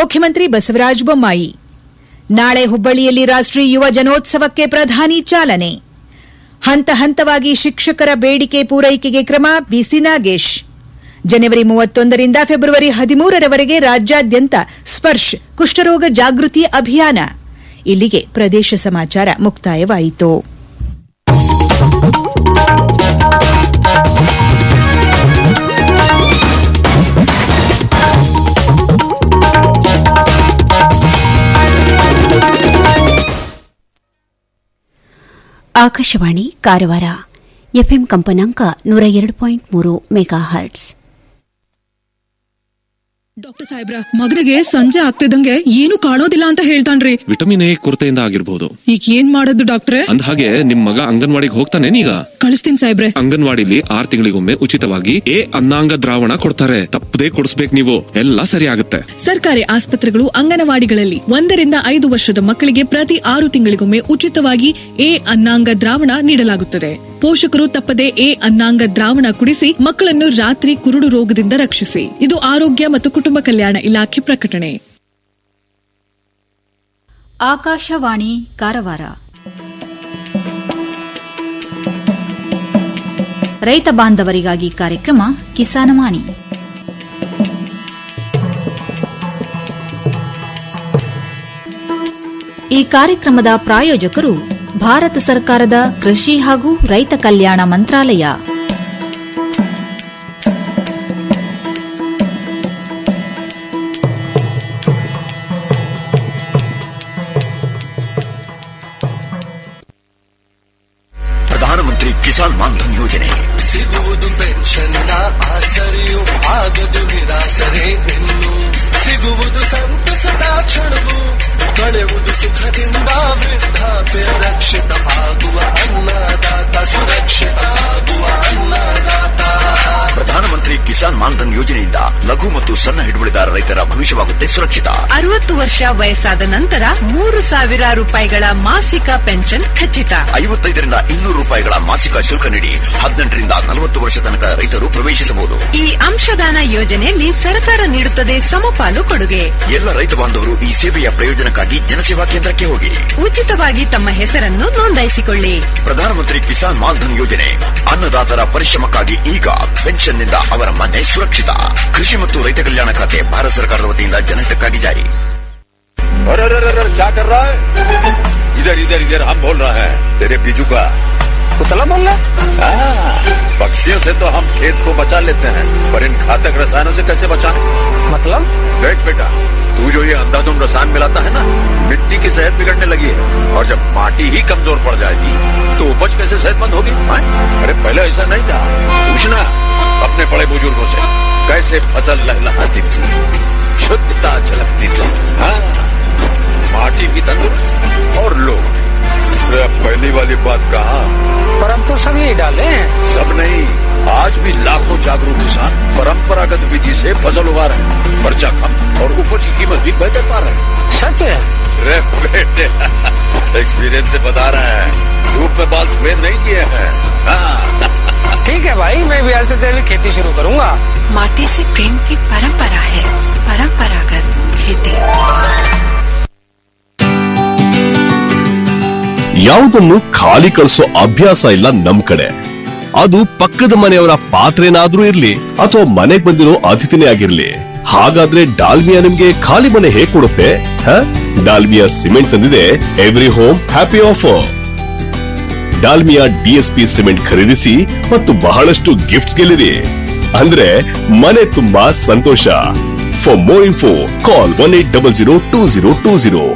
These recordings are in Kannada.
ಮುಖ್ಯಮಂತ್ರಿ ಬಸವರಾಜ ಬೊಮ್ಮಾಯಿ ನಾಳೆ ಹುಬ್ಬಳ್ಳಿಯಲ್ಲಿ ರಾಷ್ಟೀಯ ಯುವ ಜನೋತ್ಸವಕ್ಕೆ ಪ್ರಧಾನಿ ಚಾಲನೆ ಹಂತ ಹಂತವಾಗಿ ಶಿಕ್ಷಕರ ಬೇಡಿಕೆ ಪೂರೈಕೆಗೆ ಕ್ರಮ ಬಿಸಿ ನಾಗೇಶ್ ಜನವರಿ ಮೂವತ್ತೊಂದರಿಂದ ಫೆಬ್ರವರಿ ಹದಿಮೂರರವರೆಗೆ ರಾಜ್ಯಾದ್ಯಂತ ಸ್ಪರ್ಶ್ ಕುಷ್ಠರೋಗ ಜಾಗೃತಿ ಅಭಿಯಾನ ಇಲ್ಲಿಗೆ ಪ್ರದೇಶ ಸಮಾಚಾರ ಮುಕ್ತಾಯವಾಯಿತು ಆಕಾಶವಾಣಿ ಕಾರವಾರ ಎಫ್ಎಂ ಕಂಪನಾಂಕ ನೂರ ಎರಡು ಪಾಯಿಂಟ್ ಮೂರು ಮೆಗಾ ಹರ್ಟ್ಸ್ ಡಾಕ್ಟರ್ ಸಾಹೇಬ್ರ ಮಗನಿಗೆ ಸಂಜೆ ಆಗ್ತಿದಂಗೆ ಏನು ಕಾಣೋದಿಲ್ಲ ಅಂತ ಹೇಳ್ತಾನ್ರಿ ವಿಟಮಿನ್ ಎ ಕೊರತೆಯಿಂದ ಆಗಿರ್ಬೋದು ಈಗ ಏನ್ ಮಾಡೋದು ಡಾಕ್ಟ್ರೆ ಅಂದ ಹಾಗೆ ನಿಮ್ ಮಗ ಅಂಗನವಾಡಿಗೆ ಹೋಗ್ತಾನೆ ಈಗ ಕಳಿಸ್ತೀನಿ ಸಾಹೇಬ್ರೆ ಅಂಗನವಾಡಿಲಿ ಆರ್ ತಿಂಗಳಿಗೊಮ್ಮೆ ಉಚಿತವಾಗಿ ಎ ಅನ್ನಾಂಗ ದ್ರಾವಣ ಕೊಡ್ತಾರೆ ತಪ್ಪದೇ ಕೊಡಿಸ್ಬೇಕು ನೀವು ಎಲ್ಲ ಸರಿ ಆಗುತ್ತೆ ಸರ್ಕಾರಿ ಆಸ್ಪತ್ರೆಗಳು ಅಂಗನವಾಡಿಗಳಲ್ಲಿ ಒಂದರಿಂದ ಐದು ವರ್ಷದ ಮಕ್ಕಳಿಗೆ ಪ್ರತಿ ಆರು ತಿಂಗಳಿಗೊಮ್ಮೆ ಉಚಿತವಾಗಿ ಎ ಅನ್ನಾಂಗ ದ್ರಾವಣ ನೀಡಲಾಗುತ್ತದೆ ಪೋಷಕರು ತಪ್ಪದೆ ಎ ಅನ್ನಾಂಗ ದ್ರಾವಣ ಕುಡಿಸಿ ಮಕ್ಕಳನ್ನು ರಾತ್ರಿ ಕುರುಡು ರೋಗದಿಂದ ರಕ್ಷಿಸಿ ಇದು ಆರೋಗ್ಯ ಮತ್ತು ಕುಟುಂಬ ಕಲ್ಯಾಣ ಇಲಾಖೆ ಪ್ರಕಟಣೆ ಆಕಾಶವಾಣಿ ಕಾರವಾರ ರೈತ ಬಾಂಧವರಿಗಾಗಿ ಕಾರ್ಯಕ್ರಮ ಕಿಸಾನವಾಣಿ ಈ ಕಾರ್ಯಕ್ರಮದ ಪ್ರಾಯೋಜಕರು ಭಾರತ ಸರ್ಕಾರದ ಕೃಷಿ ಹಾಗೂ ರೈತ ಕಲ್ಯಾಣ ಮಂತ್ರಾಲಯ ಪ್ರಧಾನಮಂತ್ರಿ ಕಿಸಾನ್ ಮಾನ್ಧನ್ ಯೋಜನೆ ಸಿಗುವುದು ಪೆನ್ಷನ್ನ ಆಸರೆಯು ಆಗದು ನಿರಾಸರೆ ಇನ್ನು ಸಿಗುವುದು ಸಂತಸದ ಕ್ಷಣವು ಕಳೆಯುವುದು ಸುಖದಿಂದ ವೃದ್ಧಾಪ್ಯ ರಕ್ಷಿತ ಆಗುವ ಅನ್ನದಾತ ಸುರಕ್ಷಿತ ಆಗುವ ಅನ್ನದಾತ ಪ್ರಧಾನಮಂತ್ರಿ ಕಿಸಾನ್ ಮಾನ್ಧನ್ ಯೋಜನೆಯಿಂದ ಲಘು ಮತ್ತು ಸಣ್ಣ ಹಿಡುವಳಿದಾರ ರೈತರ ಭವಿಷ್ಯವಾಗುತ್ತೆ ಸುರಕ್ಷಿತ ಅರವತ್ತು ವರ್ಷ ವಯಸ್ಸಾದ ನಂತರ ಮೂರು ಸಾವಿರ ರೂಪಾಯಿಗಳ ಮಾಸಿಕ ಪೆನ್ಷನ್ ಖಚಿತ ಐವತ್ತೈದರಿಂದ ಇನ್ನೂರು ರೂಪಾಯಿಗಳ ಮಾಸಿಕ ಶುಲ್ಕ ನೀಡಿ ಹದಿನೆಂಟರಿಂದ ನಲವತ್ತು ವರ್ಷ ತನಕ ರೈತರು ಪ್ರವೇಶಿಸಬಹುದು ಈ ಅಂಶದಾನ ಯೋಜನೆಯಲ್ಲಿ ಸರ್ಕಾರ ನೀಡುತ್ತದೆ ಸಮಪಾಲು ಕೊಡುಗೆ ಎಲ್ಲ ರೈತ ಬಾಂಧವರು ಈ ಸೇವೆಯ ಪ್ರಯೋಜನಕ್ಕಾಗಿ ಜನಸೇವಾ ಕೇಂದ್ರಕ್ಕೆ ಹೋಗಿ ಉಚಿತವಾಗಿ ತಮ್ಮ ಹೆಸರನ್ನು ನೋಂದಾಯಿಸಿಕೊಳ್ಳಿ ಪ್ರಧಾನಮಂತ್ರಿ ಕಿಸಾನ್ ಮಾನ್ಧನ್ ಯೋಜನೆ ಅನ್ನದಾತರ ಪರಿಶ್ರಮಕ್ಕಾಗಿ ಈಗ ಪೆನ್ಷನ್ನಿಂದ ಅವರ ಮನೆ ಸುರಕ್ಷಿತ ಕೃಷಿ ಮತ್ತು ರೈತ ಕಲ್ಯಾಣ ಖಾತೆ ಭಾರತ ಸರ್ಕಾರದ ವತಿಯಿಂದ ಜನಹಿತಕ್ಕಾಗಿ ಜಾರಿ अरे अरे अरे अरे, क्या कर रहा है इधर इधर इधर हम बोल रहे हैं तेरे बीजू का पुतला बोल रहा पक्षियों से तो हम खेत को बचा लेते हैं पर इन घातक रसायनों से कैसे बचाएं मतलब देख बेटा तू जो ये अंधाधुंध रसायन मिलाता है ना मिट्टी की सेहत बिगड़ने लगी है और जब माटी ही कमजोर पड़ जाएगी तो उपज कैसे सेहतमंद होगी हाँ? अरे पहले ऐसा नहीं था पूछना अपने बड़े बुजुर्गों से कैसे फसल लहलहाती थी शुद्धता झलकती थी हाँ पार्टी भी तंदुरुस्त और लोग अरे अब पहली वाली बात कहा पर अब तो सब यही डाले हैं सब नहीं आज भी लाखों जागरूक किसान परंपरागत विधि से फसल उगा रहे हैं खर्चा कम और उपज की कीमत भी बेहतर पा रहे हैं सच है अरे बेटे एक्सपीरियंस से बता रहे हैं धूप में बाल सफेद नहीं किए हैं हाँ ठीक है भाई मैं भी आज से जैविक खेती शुरू करूंगा माटी से प्रेम की परंपरा है परंपरागत खेती ಯಾವುದನ್ನು ಖಾಲಿ ಕಳಿಸೋ ಅಭ್ಯಾಸ ಇಲ್ಲ ನಮ್ ಕಡೆ ಅದು ಪಕ್ಕದ ಮನೆಯವರ ಪಾತ್ರೆನಾದ್ರೂ ಇರ್ಲಿ ಅಥವಾ ಮನೆಗ್ ಬಂದಿರೋ ಅತಿಥಿನೇ ಆಗಿರ್ಲಿ ಹಾಗಾದ್ರೆ ಡಾಲ್ಮಿಯಾ ನಿಮ್ಗೆ ಖಾಲಿ ಮನೆ ಹೇಗ್ ಕೊಡುತ್ತೆ ಹ? ಡಾಲ್ಮಿಯಾ ಸಿಮೆಂಟ್ ತಂದಿದೆ every home happy offer Dalmia DSP cement ಖರೀದಿಸಿ ಮತ್ತು ಬಹಳಷ್ಟು ಗಿಫ್ಟ್ಸ್ ಗೆಲ್ಲಿರಿ ಅಂದ್ರೆ ಮನೆ ತುಂಬಾ ಸಂತೋಷ for more info call one eight double zero two zero two zero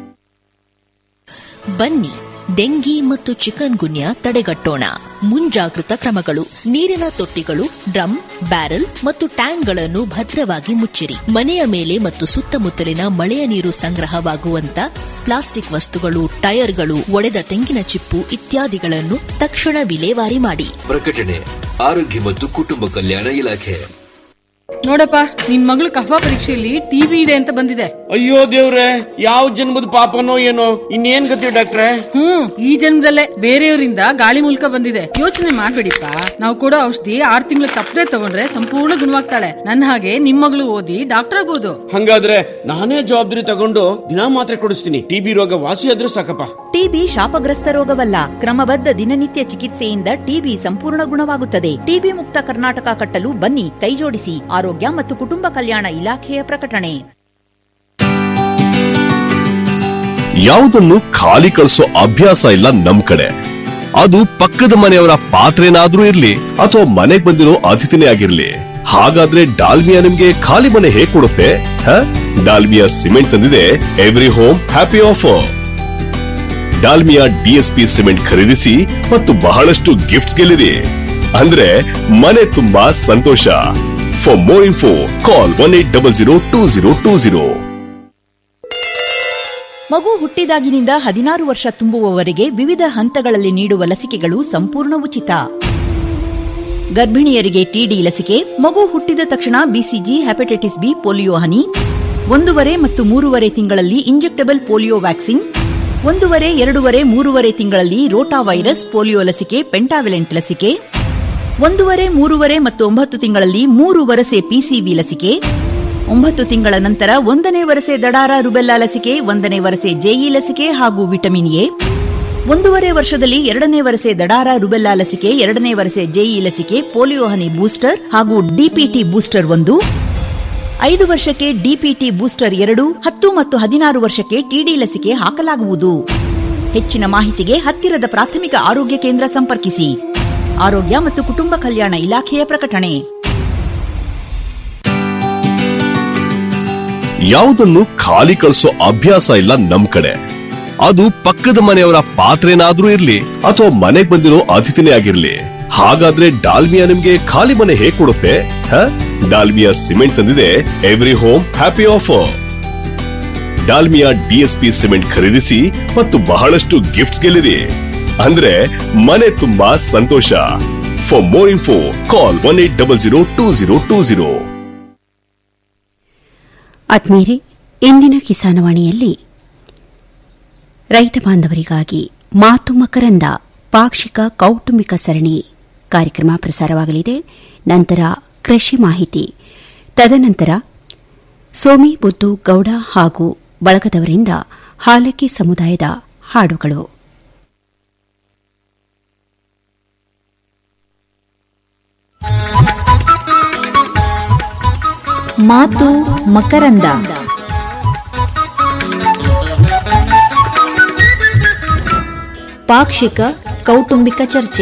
ಬನ್ನಿ ಡೆಂಗಿ ಮತ್ತು ಚಿಕನ್ ಗುನ್ಯಾ ತಡೆಗಟ್ಟೋಣ ಮುಂಜಾಗೃತ ಕ್ರಮಗಳು ನೀರಿನ ತೊಟ್ಟಿಗಳು ಡ್ರಮ್ ಬ್ಯಾರಲ್ ಮತ್ತು ಟ್ಯಾಂಕ್ಗಳನ್ನು ಭದ್ರವಾಗಿ ಮುಚ್ಚಿರಿ ಮನೆಯ ಮೇಲೆ ಮತ್ತು ಸುತ್ತಮುತ್ತಲಿನ ಮಳೆಯ ನೀರು ಸಂಗ್ರಹವಾಗುವಂತ ಪ್ಲಾಸ್ಟಿಕ್ ವಸ್ತುಗಳು ಟೈರ್ಗಳು ಒಡೆದ ತೆಂಗಿನ ಚಿಪ್ಪು ಇತ್ಯಾದಿಗಳನ್ನು ತಕ್ಷಣ ವಿಲೇವಾರಿ ಮಾಡಿ ಪ್ರಕಟಣೆ ಆರೋಗ್ಯ ಮತ್ತು ಕುಟುಂಬ ಕಲ್ಯಾಣ ಇಲಾಖೆ ನೋಡಪ್ಪ ನಿನ್ ಮಗಳು ಕಫ ಪರೀಕ್ಷೆಯಲ್ಲಿ ಟಿವಿ ಇದೆ ಅಂತ ಬಂದಿದೆ ಅಯ್ಯೋ ದೇವ್ರೆ ಯಾವ ಜನ್ಮದ ಪಾಪನೋ ಏನೋ ಇನ್ನೇನ್ ಗತಿ ಡಾಕ್ಟ್ರೆ ಹ್ಮ್ ಈ ಜನ್ಮದಲ್ಲೇ ಬೇರೆಯವರಿಂದ ಗಾಳಿ ಮೂಲಕ ಬಂದಿದೆ ಯೋಚನೆ ಮಾಡ್ಬೇಡಿಪ್ಪ ನಾವು ಕೊಡೋ ಔಷಧಿ ಆರ್ ತಿಂಗಳು ತಪ್ಪದೆ ತಗೊಂಡ್ರೆ ಸಂಪೂರ್ಣ ಗುಣವಾಗ್ತಾಳೆ ನನ್ನ ಹಾಗೆ ನಿಮ್ ಮಗಳು ಓದಿ ಡಾಕ್ಟರ್ ಆಗ್ಬೋದು ಹಂಗಾದ್ರೆ ನಾನೇ ಜವಾಬ್ದಾರಿ ತಗೊಂಡು ದಿನಾ ಮಾತ್ರೆ ಕೊಡಿಸ್ತೀನಿ ಟಿಬಿ ರೋಗ ವಾಸಿ ಆದ್ರೂ ಸಾಕಪ್ಪ ಟಿಬಿ ಶಾಪಗ್ರಸ್ತ ರೋಗವಲ್ಲ ಕ್ರಮಬದ್ಧ ದಿನನಿತ್ಯ ಚಿಕಿತ್ಸೆಯಿಂದ ಟಿಬಿ ಸಂಪೂರ್ಣ ಗುಣವಾಗುತ್ತದೆ ಟಿಬಿ ಮುಕ್ತ ಕರ್ನಾಟಕ ಕಟ್ಟಲು ಬನ್ನಿ ಕೈಜೋಡಿಸಿ ಆರೋಗ್ಯ ಮತ್ತು ಕುಟುಂಬ ಕಲ್ಯಾಣ ಇಲಾಖೆಯ ಪ್ರಕಟಣೆ ಯಾವುದನ್ನು ಖಾಲಿ ಕಳಿಸೋ ಅಭ್ಯಾಸ ಇಲ್ಲ ನಮ್ ಕಡೆ ಅದು ಪಕ್ಕದ ಮನೆಯವರ ಪಾತ್ರೆನಾದ್ರೂ ಇರ್ಲಿ ಅಥವಾ ಮನೆಗ್ ಬಂದಿರೋ ಅತಿಥಿನೇ ಆಗಿರ್ಲಿ ಹಾಗಾದ್ರೆ ಡಾಲ್ಮಿಯಾ ನಿಮ್ಗೆ ಖಾಲಿ ಮನೆ ಹೇಗ್ ಕೊಡುತ್ತೆ ಹ? ಡಾಲ್ಮಿಯಾ ಸಿಮೆಂಟ್ ತಂದಿದೆ every home happy offer Dalmia DSP cement ಖರೀದಿಸಿ ಮತ್ತು ಬಹಳಷ್ಟು ಗಿಫ್ಟ್ಸ್ ಗೆಲ್ಲಿರಿ ಅಂದ್ರೆ ಮನೆ ತುಂಬಾ ಸಂತೋಷ for more info call one eight double zero two zero two zero ಮಗು ಹುಟ್ಟಿದಾಗಿನಿಂದ ಹದಿನಾರು ವರ್ಷ ತುಂಬುವವರೆಗೆ ವಿವಿಧ ಹಂತಗಳಲ್ಲಿ ನೀಡುವ ಲಸಿಕೆಗಳು ಸಂಪೂರ್ಣ ಉಚಿತ ಗರ್ಭಿಣಿಯರಿಗೆ ಟಿಡಿ ಲಸಿಕೆ ಮಗು ಹುಟ್ಟಿದ ತಕ್ಷಣ ಬಿಸಿಜಿ ಹೆಪಟೈಟಿಸ್ ಬಿ ಪೋಲಿಯೋ ಹನಿ ಒಂದೂವರೆ ಮತ್ತು ಮೂರುವರೆ ತಿಂಗಳಲ್ಲಿ ಇಂಜೆಕ್ಟಬಲ್ ಪೋಲಿಯೋ ವ್ಯಾಕ್ಸಿನ್ ಒಂದೂವರೆ ಎರಡೂವರೆ ಮೂರುವರೆ ತಿಂಗಳಲ್ಲಿ ರೋಟಾ ವೈರಸ್ ಪೋಲಿಯೋ ಲಸಿಕೆ ಪೆಂಟಾವಿಲೆಂಟ್ ಲಸಿಕೆ ಒಂದೂವರೆ ಮೂರುವರೆ ಮತ್ತು ಒಂಬತ್ತು ತಿಂಗಳಲ್ಲಿ ಮೂರು ವರಸೆ ಪಿಸಿವಿ ಲಸಿಕೆ ಒಂಬತ್ತು ತಿಂಗಳ ನಂತರ ಒಂದನೇ ವರಸೆ ದಡಾರ ರುಬೆಲ್ಲಾ ಲಸಿಕೆ ಒಂದನೇ ವರಸೆ ಜೆಇ ಲಸಿಕೆ ಹಾಗೂ ವಿಟಮಿನ್ ಎ ಒಂದೂವರೆ ವರ್ಷದಲ್ಲಿ ಎರಡನೇ ವರಸೆ ದಡಾರ ರುಬೆಲ್ಲಾ ಲಸಿಕೆ ಎರಡನೇ ವರಸೆ ಜೆಇ ಲಸಿಕೆ ಪೋಲಿಯೋ ಹನಿ ಬೂಸ್ಟರ್ ಹಾಗೂ ಡಿಪಿಟಿ ಬೂಸ್ಟರ್ ಒಂದು ಐದು ವರ್ಷಕ್ಕೆ ಡಿಪಿಟಿ ಬೂಸ್ಟರ್ ಎರಡು ಹತ್ತು ಮತ್ತು ಹದಿನಾರು ವರ್ಷಕ್ಕೆ ಟಿಡಿ ಲಸಿಕೆ ಹಾಕಲಾಗುವುದು ಹೆಚ್ಚಿನ ಮಾಹಿತಿಗೆ ಹತ್ತಿರದ ಪ್ರಾಥಮಿಕ ಆರೋಗ್ಯ ಕೇಂದ್ರ ಸಂಪರ್ಕಿಸಿ ಆರೋಗ್ಯ ಮತ್ತು ಕುಟುಂಬ ಕಲ್ಯಾಣ ಇಲಾಖೆಯ ಪ್ರಕಟಣೆ ಯಾವುದನ್ನು ಖಾಲಿ ಕಳಿಸೋ ಅಭ್ಯಾಸ ಇಲ್ಲ ನಮ್ ಕಡೆ ಅದು ಪಕ್ಕದ ಮನೆಯವರ ಪಾತ್ರೆನಾದ್ರೂ ಇರ್ಲಿ ಅಥವಾ ಮನೆಗ್ ಬಂದಿರೋ ಅತಿಥಿನೇ ಆಗಿರ್ಲಿ ಹಾಗಾದ್ರೆ ಡಾಲ್ಮಿಯಾ ನಿಮ್ಗೆ ಖಾಲಿ ಮನೆ ಹೇಗ್ ಕೊಡುತ್ತೆ ಹ? ಡಾಲ್ಮಿಯಾ ಸಿಮೆಂಟ್ ತಂದಿದೆ every home happy offer Dalmia DSP cement ಖರೀದಿಸಿ ಮತ್ತು ಬಹಳಷ್ಟು ಗಿಫ್ಟ್ಸ್ ಗೆಲ್ಲಿರಿ ಅಂದ್ರೆ ಮನೆ ತುಂಬಾ ಸಂತೋಷ for more info call one eight double zero two zero two zero ಆತ್ಮೀಯರೇ ಇಂದಿನ ಕಿಸಾನವಾಣಿಯಲ್ಲಿ ರೈತ ಬಾಂಧವರಿಗಾಗಿ ಮಾತು ಮಕರಂದ ಪಾಕ್ಷಿಕ ಕೌಟುಂಬಿಕ ಸರಣಿ ಕಾರ್ಯಕ್ರಮ ಪ್ರಸಾರವಾಗಲಿದೆ ನಂತರ ಕೃಷಿ ಮಾಹಿತಿ ತದನಂತರ ಸೋಮಿ ಬುದ್ದು ಗೌಡ ಹಾಗೂ ಬಳಗದವರಿಂದ ಹಾಲಕ್ಕಿ ಸಮುದಾಯದ ಹಾಡುಗಳು ಮಾತು ಮಕರಂದ ಪಾಕ್ಷಿಕ ಕೌಟುಂಬಿಕ ಚರ್ಚೆ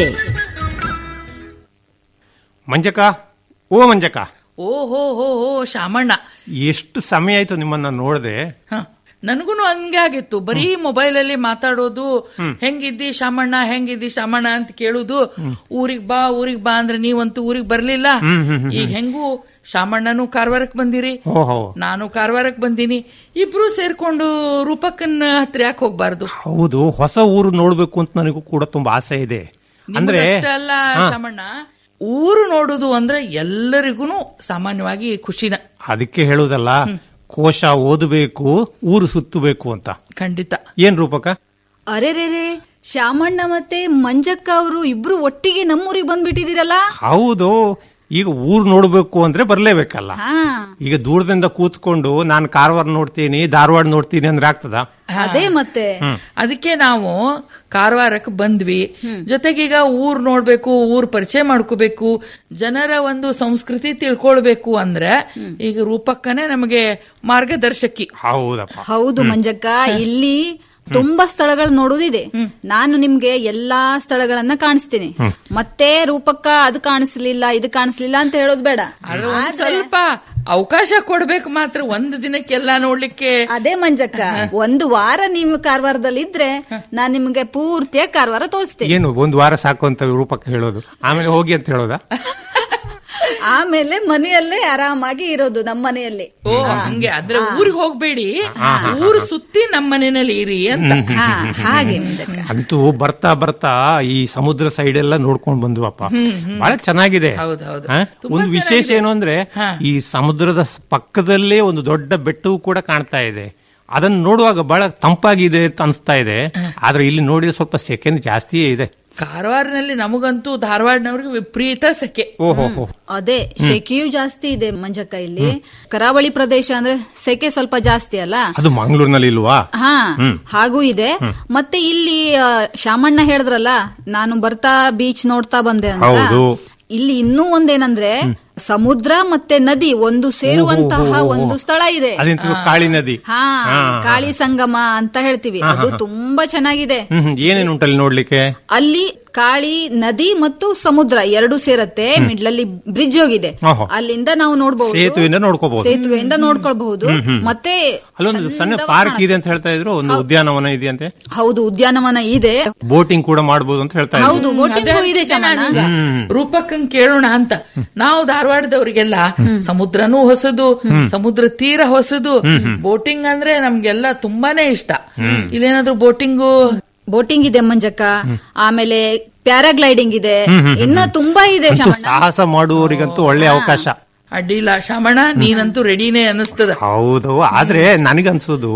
ಮಂಜಕ ಓ ಮಂಜಕ ಓ ಹೋ ಹೋ ಹೋ ಶಾಮಣ್ಣ ಎಷ್ಟು ಸಮಯ ಆಯ್ತು ನಿಮ್ಮನ್ನ ನೋಡದೆ ನನಗೂ ಹಂಗೆ ಆಗಿತ್ತು ಬರೀ ಮೊಬೈಲ್ ಅಲ್ಲಿ ಮಾತಾಡೋದು ಹೆಂಗಿದ್ದಿ ಶಾಮಣ್ಣ ಹೆಂಗಿದ್ದಿ ಶಾಮಣ್ಣ ಅಂತ ಕೇಳುದು ಊರಿಗ್ ಬಾ ಊರಿಗ್ ಬಾ ಅಂದ್ರೆ ನೀವಂತೂ ಊರಿಗ್ ಬರ್ಲಿಲ್ಲ ಹ್ಮ್, ಹ್ಮ್, ಹ್ಮ್, ಈಗ ಹೆಂಗೂ ಶಾಮಣ್ಣನು ಕಾರವಾರಕ್ ಬಂದಿರಿ ಓಹೋ ನಾನು ಕಾರವಾರಕ್ ಬಂದೀನಿ ಇಬ್ರು ಸೇರ್ಕೊಂಡು ರೂಪಕ್ಕನ ಹತ್ರ ಯಾಕೆ ಹೋಗ್ಬಾರ್ದು ಹೌದು ಹೊಸ ಊರು ನೋಡ್ಬೇಕು ಅಂತ ನನಗೂ ಕೂಡ ತುಂಬಾ ಆಸೆ ಇದೆ ಅಂದ್ರೆ ನಿಮ್ಗಷ್ಟೇ ಅಲ್ಲ ಹಾ, ಶಾಮಣ್ಣ ಊರು ನೋಡುದು ಅಂದ್ರೆ ಎಲ್ಲರಿಗೂ ಸಾಮಾನ್ಯವಾಗಿ ಖುಷಿನ ಅದಕ್ಕೆ ಹೇಳುದಲ್ಲ ಕೋಶ ಓದಬೇಕು ಊರು ಸುತ್ತಬೇಕು ಅಂತ ಖಂಡಿತ ಏನ್ ರೂಪಕ ಅರೆ ರೇ ರೇ ಶಾಮಣ್ಣ ಮತ್ತೆ ಮಂಜಕ್ಕ ಅವರು ಇಬ್ರು ಒಟ್ಟಿಗೆ ನಮ್ಮೂರಿಗೆ ಬಂದ್ಬಿಟ್ಟಿದಿರಲ್ಲ ಹೌದು ಈಗ ಊರ್ ನೋಡ್ಬೇಕು ಅಂದ್ರೆ ಬರ್ಲೇಬೇಕಲ್ಲ ಹಾ ಈಗ ದೂರದಿಂದ ಕೂತ್ಕೊಂಡು ನಾನು ಕಾರವಾರ ನೋಡ್ತೀನಿ ಧಾರವಾಡ ನೋಡ್ತೀನಿ ಅಂದ್ರೆ ಆಗ್ತದ ಅದೇ ಮತ್ತೆ ಅದಕ್ಕೆ ನಾವು ಕಾರವಾರಕ್ಕೆ ಬಂದ್ವಿ ಜೊತೆಗೀಗ ಊರ್ ನೋಡ್ಬೇಕು ಊರ್ ಪರಿಚಯ ಮಾಡ್ಕೋಬೇಕು ಜನರ ಒಂದು ಸಂಸ್ಕೃತಿ ತಿಳ್ಕೊಳ್ಬೇಕು ಅಂದ್ರೆ ಈಗ ರೂಪಕ್ಕನೆ ನಮಗೆ ಮಾರ್ಗದರ್ಶಕಿ ಹೌದಪ್ಪ ಹೌದು ಮಂಜಕ್ಕ ಇಲ್ಲಿ ತುಂಬಾ ಸ್ಥಳಗಳು ನೋಡೋದಿದೆ ನಾನು ನಿಮ್ಗೆ ಎಲ್ಲಾ ಸ್ಥಳಗಳನ್ನ ಕಾಣಿಸ್ತೀನಿ ಮತ್ತೆ ರೂಪಕ್ಕ ಅದು ಕಾಣಿಸ್ಲಿಲ್ಲ ಇದು ಕಾಣಿಸ್ಲಿಲ್ಲ ಅಂತ ಹೇಳೋದು ಬೇಡ ಆದ್ರೆ ಒಂದ್ ಸ್ವಲ್ಪ ಅವಕಾಶ ಕೊಡ್ಬೇಕು ಮಾತ್ರ ಒಂದು ದಿನಕ್ಕೆಲ್ಲ ನೋಡ್ಲಿಕ್ಕೆ ಅದೇ ಮಂಜಕ್ಕ ಒಂದು ವಾರ ನೀವು ಕಾರವಾರದಲ್ಲಿ ಇದ್ರೆ ನಾನ್ ನಿಮ್ಗೆ ಪೂರ್ತಿಯಾಗಿ ಕಾರವಾರ ತೋರಿಸ್ತೇನೆ ಏನು ಒಂದ್ ವಾರ ಸಾಕು ಅಂತ ರೂಪಕ ಹೇಳೋದು ಆಮೇಲೆ ಹೋಗಿ ಅಂತ ಹೇಳೋದಾ ಆಮೇಲೆ ಮನೆಯಲ್ಲೇ ಆರಾಮಾಗಿ ಇರೋದು ನಮ್ಮ ಮನೆಯಲ್ಲಿ ಓ ಹಂಗೆ ಆದ್ರೆ ಊರಿಗೆ ಹೋಗ್ಬೇಡಿ ಊರು ಸುತ್ತಿ ನಮ್ಮ ಮನೆಯಲ್ಲಿ ಇರಿ ಅಂತ ಹಾ, ಹಾಗೆ ಮುಂದಕ್ಕೆ. ಅಂತೂ ಬರ್ತಾ ಬರ್ತಾ ಈ ಸಮುದ್ರ ಸೈಡ್ ಎಲ್ಲ ನೋಡ್ಕೊಂಡ್ ಬಂದ್ವಪ್ಪ ಹ್ಮ್, ಹ್ಮ್. ಬಹಳ ಚೆನ್ನಾಗಿದೆ ಹೌದು, ಹೌದು. ಆ? ತುಂಬಾ ಒಂದು ವಿಶೇಷ ಚೆನ್ನಾಗಿದೆ. ಏನು ಅಂದ್ರೆ ಹಾ. ಈ ಸಮುದ್ರದ ಸ್- ಪಕ್ಕದಲ್ಲೇ ಒಂದು ದೊಡ್ಡ ಬೆಟ್ಟವು ಕೂಡ ಕಾಣ್ತಾ ಇದೆ ಅದನ್ನ ನೋಡುವಾಗ ಬಹಳ ತಂಪಾಗಿದೆ ಅಂತ ಅನಿಸ್ತಾ ಇದೆ ಆದ್ರೆ ಇಲ್ಲಿ ನೋಡಿದ್ರೆ ಸ್ವಲ್ಪ ಸೆಕೆಂಡ್ ಜಾಸ್ತಿಯೇ ಇದೆ ಕಾರವಾರನಲ್ಲಿ ನಮಗಂತೂ ಧಾರವಾಡನವ್ರಿಗೆ ವಿಪರೀತ ಸೆಕೆ ಓಹೋ ಅದೇ ಸೆಕೆಯೂ ಜಾಸ್ತಿ ಇದೆ ಮಂಜಕ್ಕ ಇಲ್ಲಿ ಕರಾವಳಿ ಪ್ರದೇಶ ಅಂದ್ರೆ ಸೆಕೆ ಸ್ವಲ್ಪ ಜಾಸ್ತಿ ಅಲ್ಲ ಅದು ಮಂಗಳೂರಿನಲ್ಲಿ ಇಲ್ವಾ ಹಾ ಹ್ಮ್. ಹಾಗೂ ಇದೆ ಮತ್ತೆ ಇಲ್ಲಿ ಆ, ಶಾಮಣ್ಣ ಹೇಳಿದ್ರಲ್ಲ ನಾನು ಬರ್ತಾ ಬೀಚ್ ನೋಡ್ತಾ ಬಂದೆ ಅಂತ ಹೌದು. ಇಲ್ಲಿ ಇನ್ನೂ ಒಂದೇನಂದ್ರೆ ಸಮುದ್ರ ಮತ್ತೆ ನದಿ ಒಂದು ಸೇರುವಂತಹ ಓಹೋ, ಓಹೋ. ಒಂದು ಸ್ಥಳ ಇದೆ ಅದಂತೂ ಕಾಳಿ ನದಿ ಹಾ ಹಾ. ಕಾಳಿ ಸಂಗಮ ಅಂತ ಹೇಳ್ತೀವಿ ಹಾ, ಅದು ಹಾ. ತುಂಬಾ ಚೆನ್ನಾಗಿದೆ ಹ್ಮ್ ಹ್ಮ್. ಏನೇನು ಉಂಟಲ್ಲಿ ನೋಡ್ಲಿಕ್ಕೆ ಅಲ್ಲಿ ಕಾಳಿ ನದಿ ಮತ್ತು ಸಮುದ್ರ ಎರಡು ಸೇರತ್ತೆ ಮಿಡ್ಲಲ್ಲಿ ಬ್ರಿಡ್ಜ್ ಹೋಗಿದೆ ಓಹೋ. ಅಲ್ಲಿಂದ ನಾವು ನೋಡಬಹುದು ಸೇತುವೆಯಿಂದ ನೋಡ್ಕೋಬಹುದು ಸೇತುವೆಯಿಂದ ನೋಡ್ಕೊಳ್ಬಹುದು ಹ್ಮ್, ಹ್ಮ್. ಮತ್ತೆ ಅಲ್ಲೊಂದು ಸಣ್ಣ ಚಂದವಾಗಿ ಪಾರ್ಕ್ ಕಾಣುತ್ತೆ. ಇದೆ ಅಂತ ಹೇಳ್ತಾ ಇದ್ರು ಒಂದು ಉದ್ಯಾನವನ ಇದೆಯಂತೆ ಹೌದು ಉದ್ಯಾನವನ ಇದೆ ಬೋಟಿಂಗ್ ಕೂಡ ಮಾಡಬಹುದು ಅಂತ ಹೇಳ್ತಾ ಇದ್ರು ಹೌದು ಬೋಟಿಂಗ್ ಅದೇ ಇದೆ ಅಂತಿದ್ದೆ ಶಮನ ನಾನೀಗ. ರೂಪಕ್ಕಂಗ್ ಕೇಳೋಣ ಅಂತ ನಾವು ಧಾರವಾಡದವರಿಗೆಲ್ಲ ಸಮುದ್ರನೂ ಹೊಸದು ಸಮುದ್ರ ತೀರ ಹೊಸದು ಬೋಟಿಂಗ್ ಅಂದ್ರೆ ನಮ್ಗೆಲ್ಲ ತುಂಬಾನೇ ಇಷ್ಟ ಇಲ್ಲೇನಾದ್ರೂ ಬೋಟಿಂಗು ಬೋಟಿಂಗ್ ಇದೆ ಮಂಜಕ್ಕ ಆಮೇಲೆ ಪ್ಯಾರಾಗ್ಲೈಡಿಂಗ್ ಇದೆ ಹ್ಮ್, ಹ್ಮ್, ಇನ್ನ ತುಂಬಾ ಇದೆ ಅಂತೂ ಶಮನ ಸಾಹಸ ಮಾಡುವವರಿಗಂತೂ ಒಳ್ಳೆ ಅವಕಾಶ ಅಡ್ಡಿಲ್ಲ ಶಾಮಣ್ಣ ನೀನಂತೂ ರೆಡಿನೇ ಅನ್ನಿಸ್ತದ ಹೌದು ಆದ್ರೆ ನನಗನ್ಸೋದು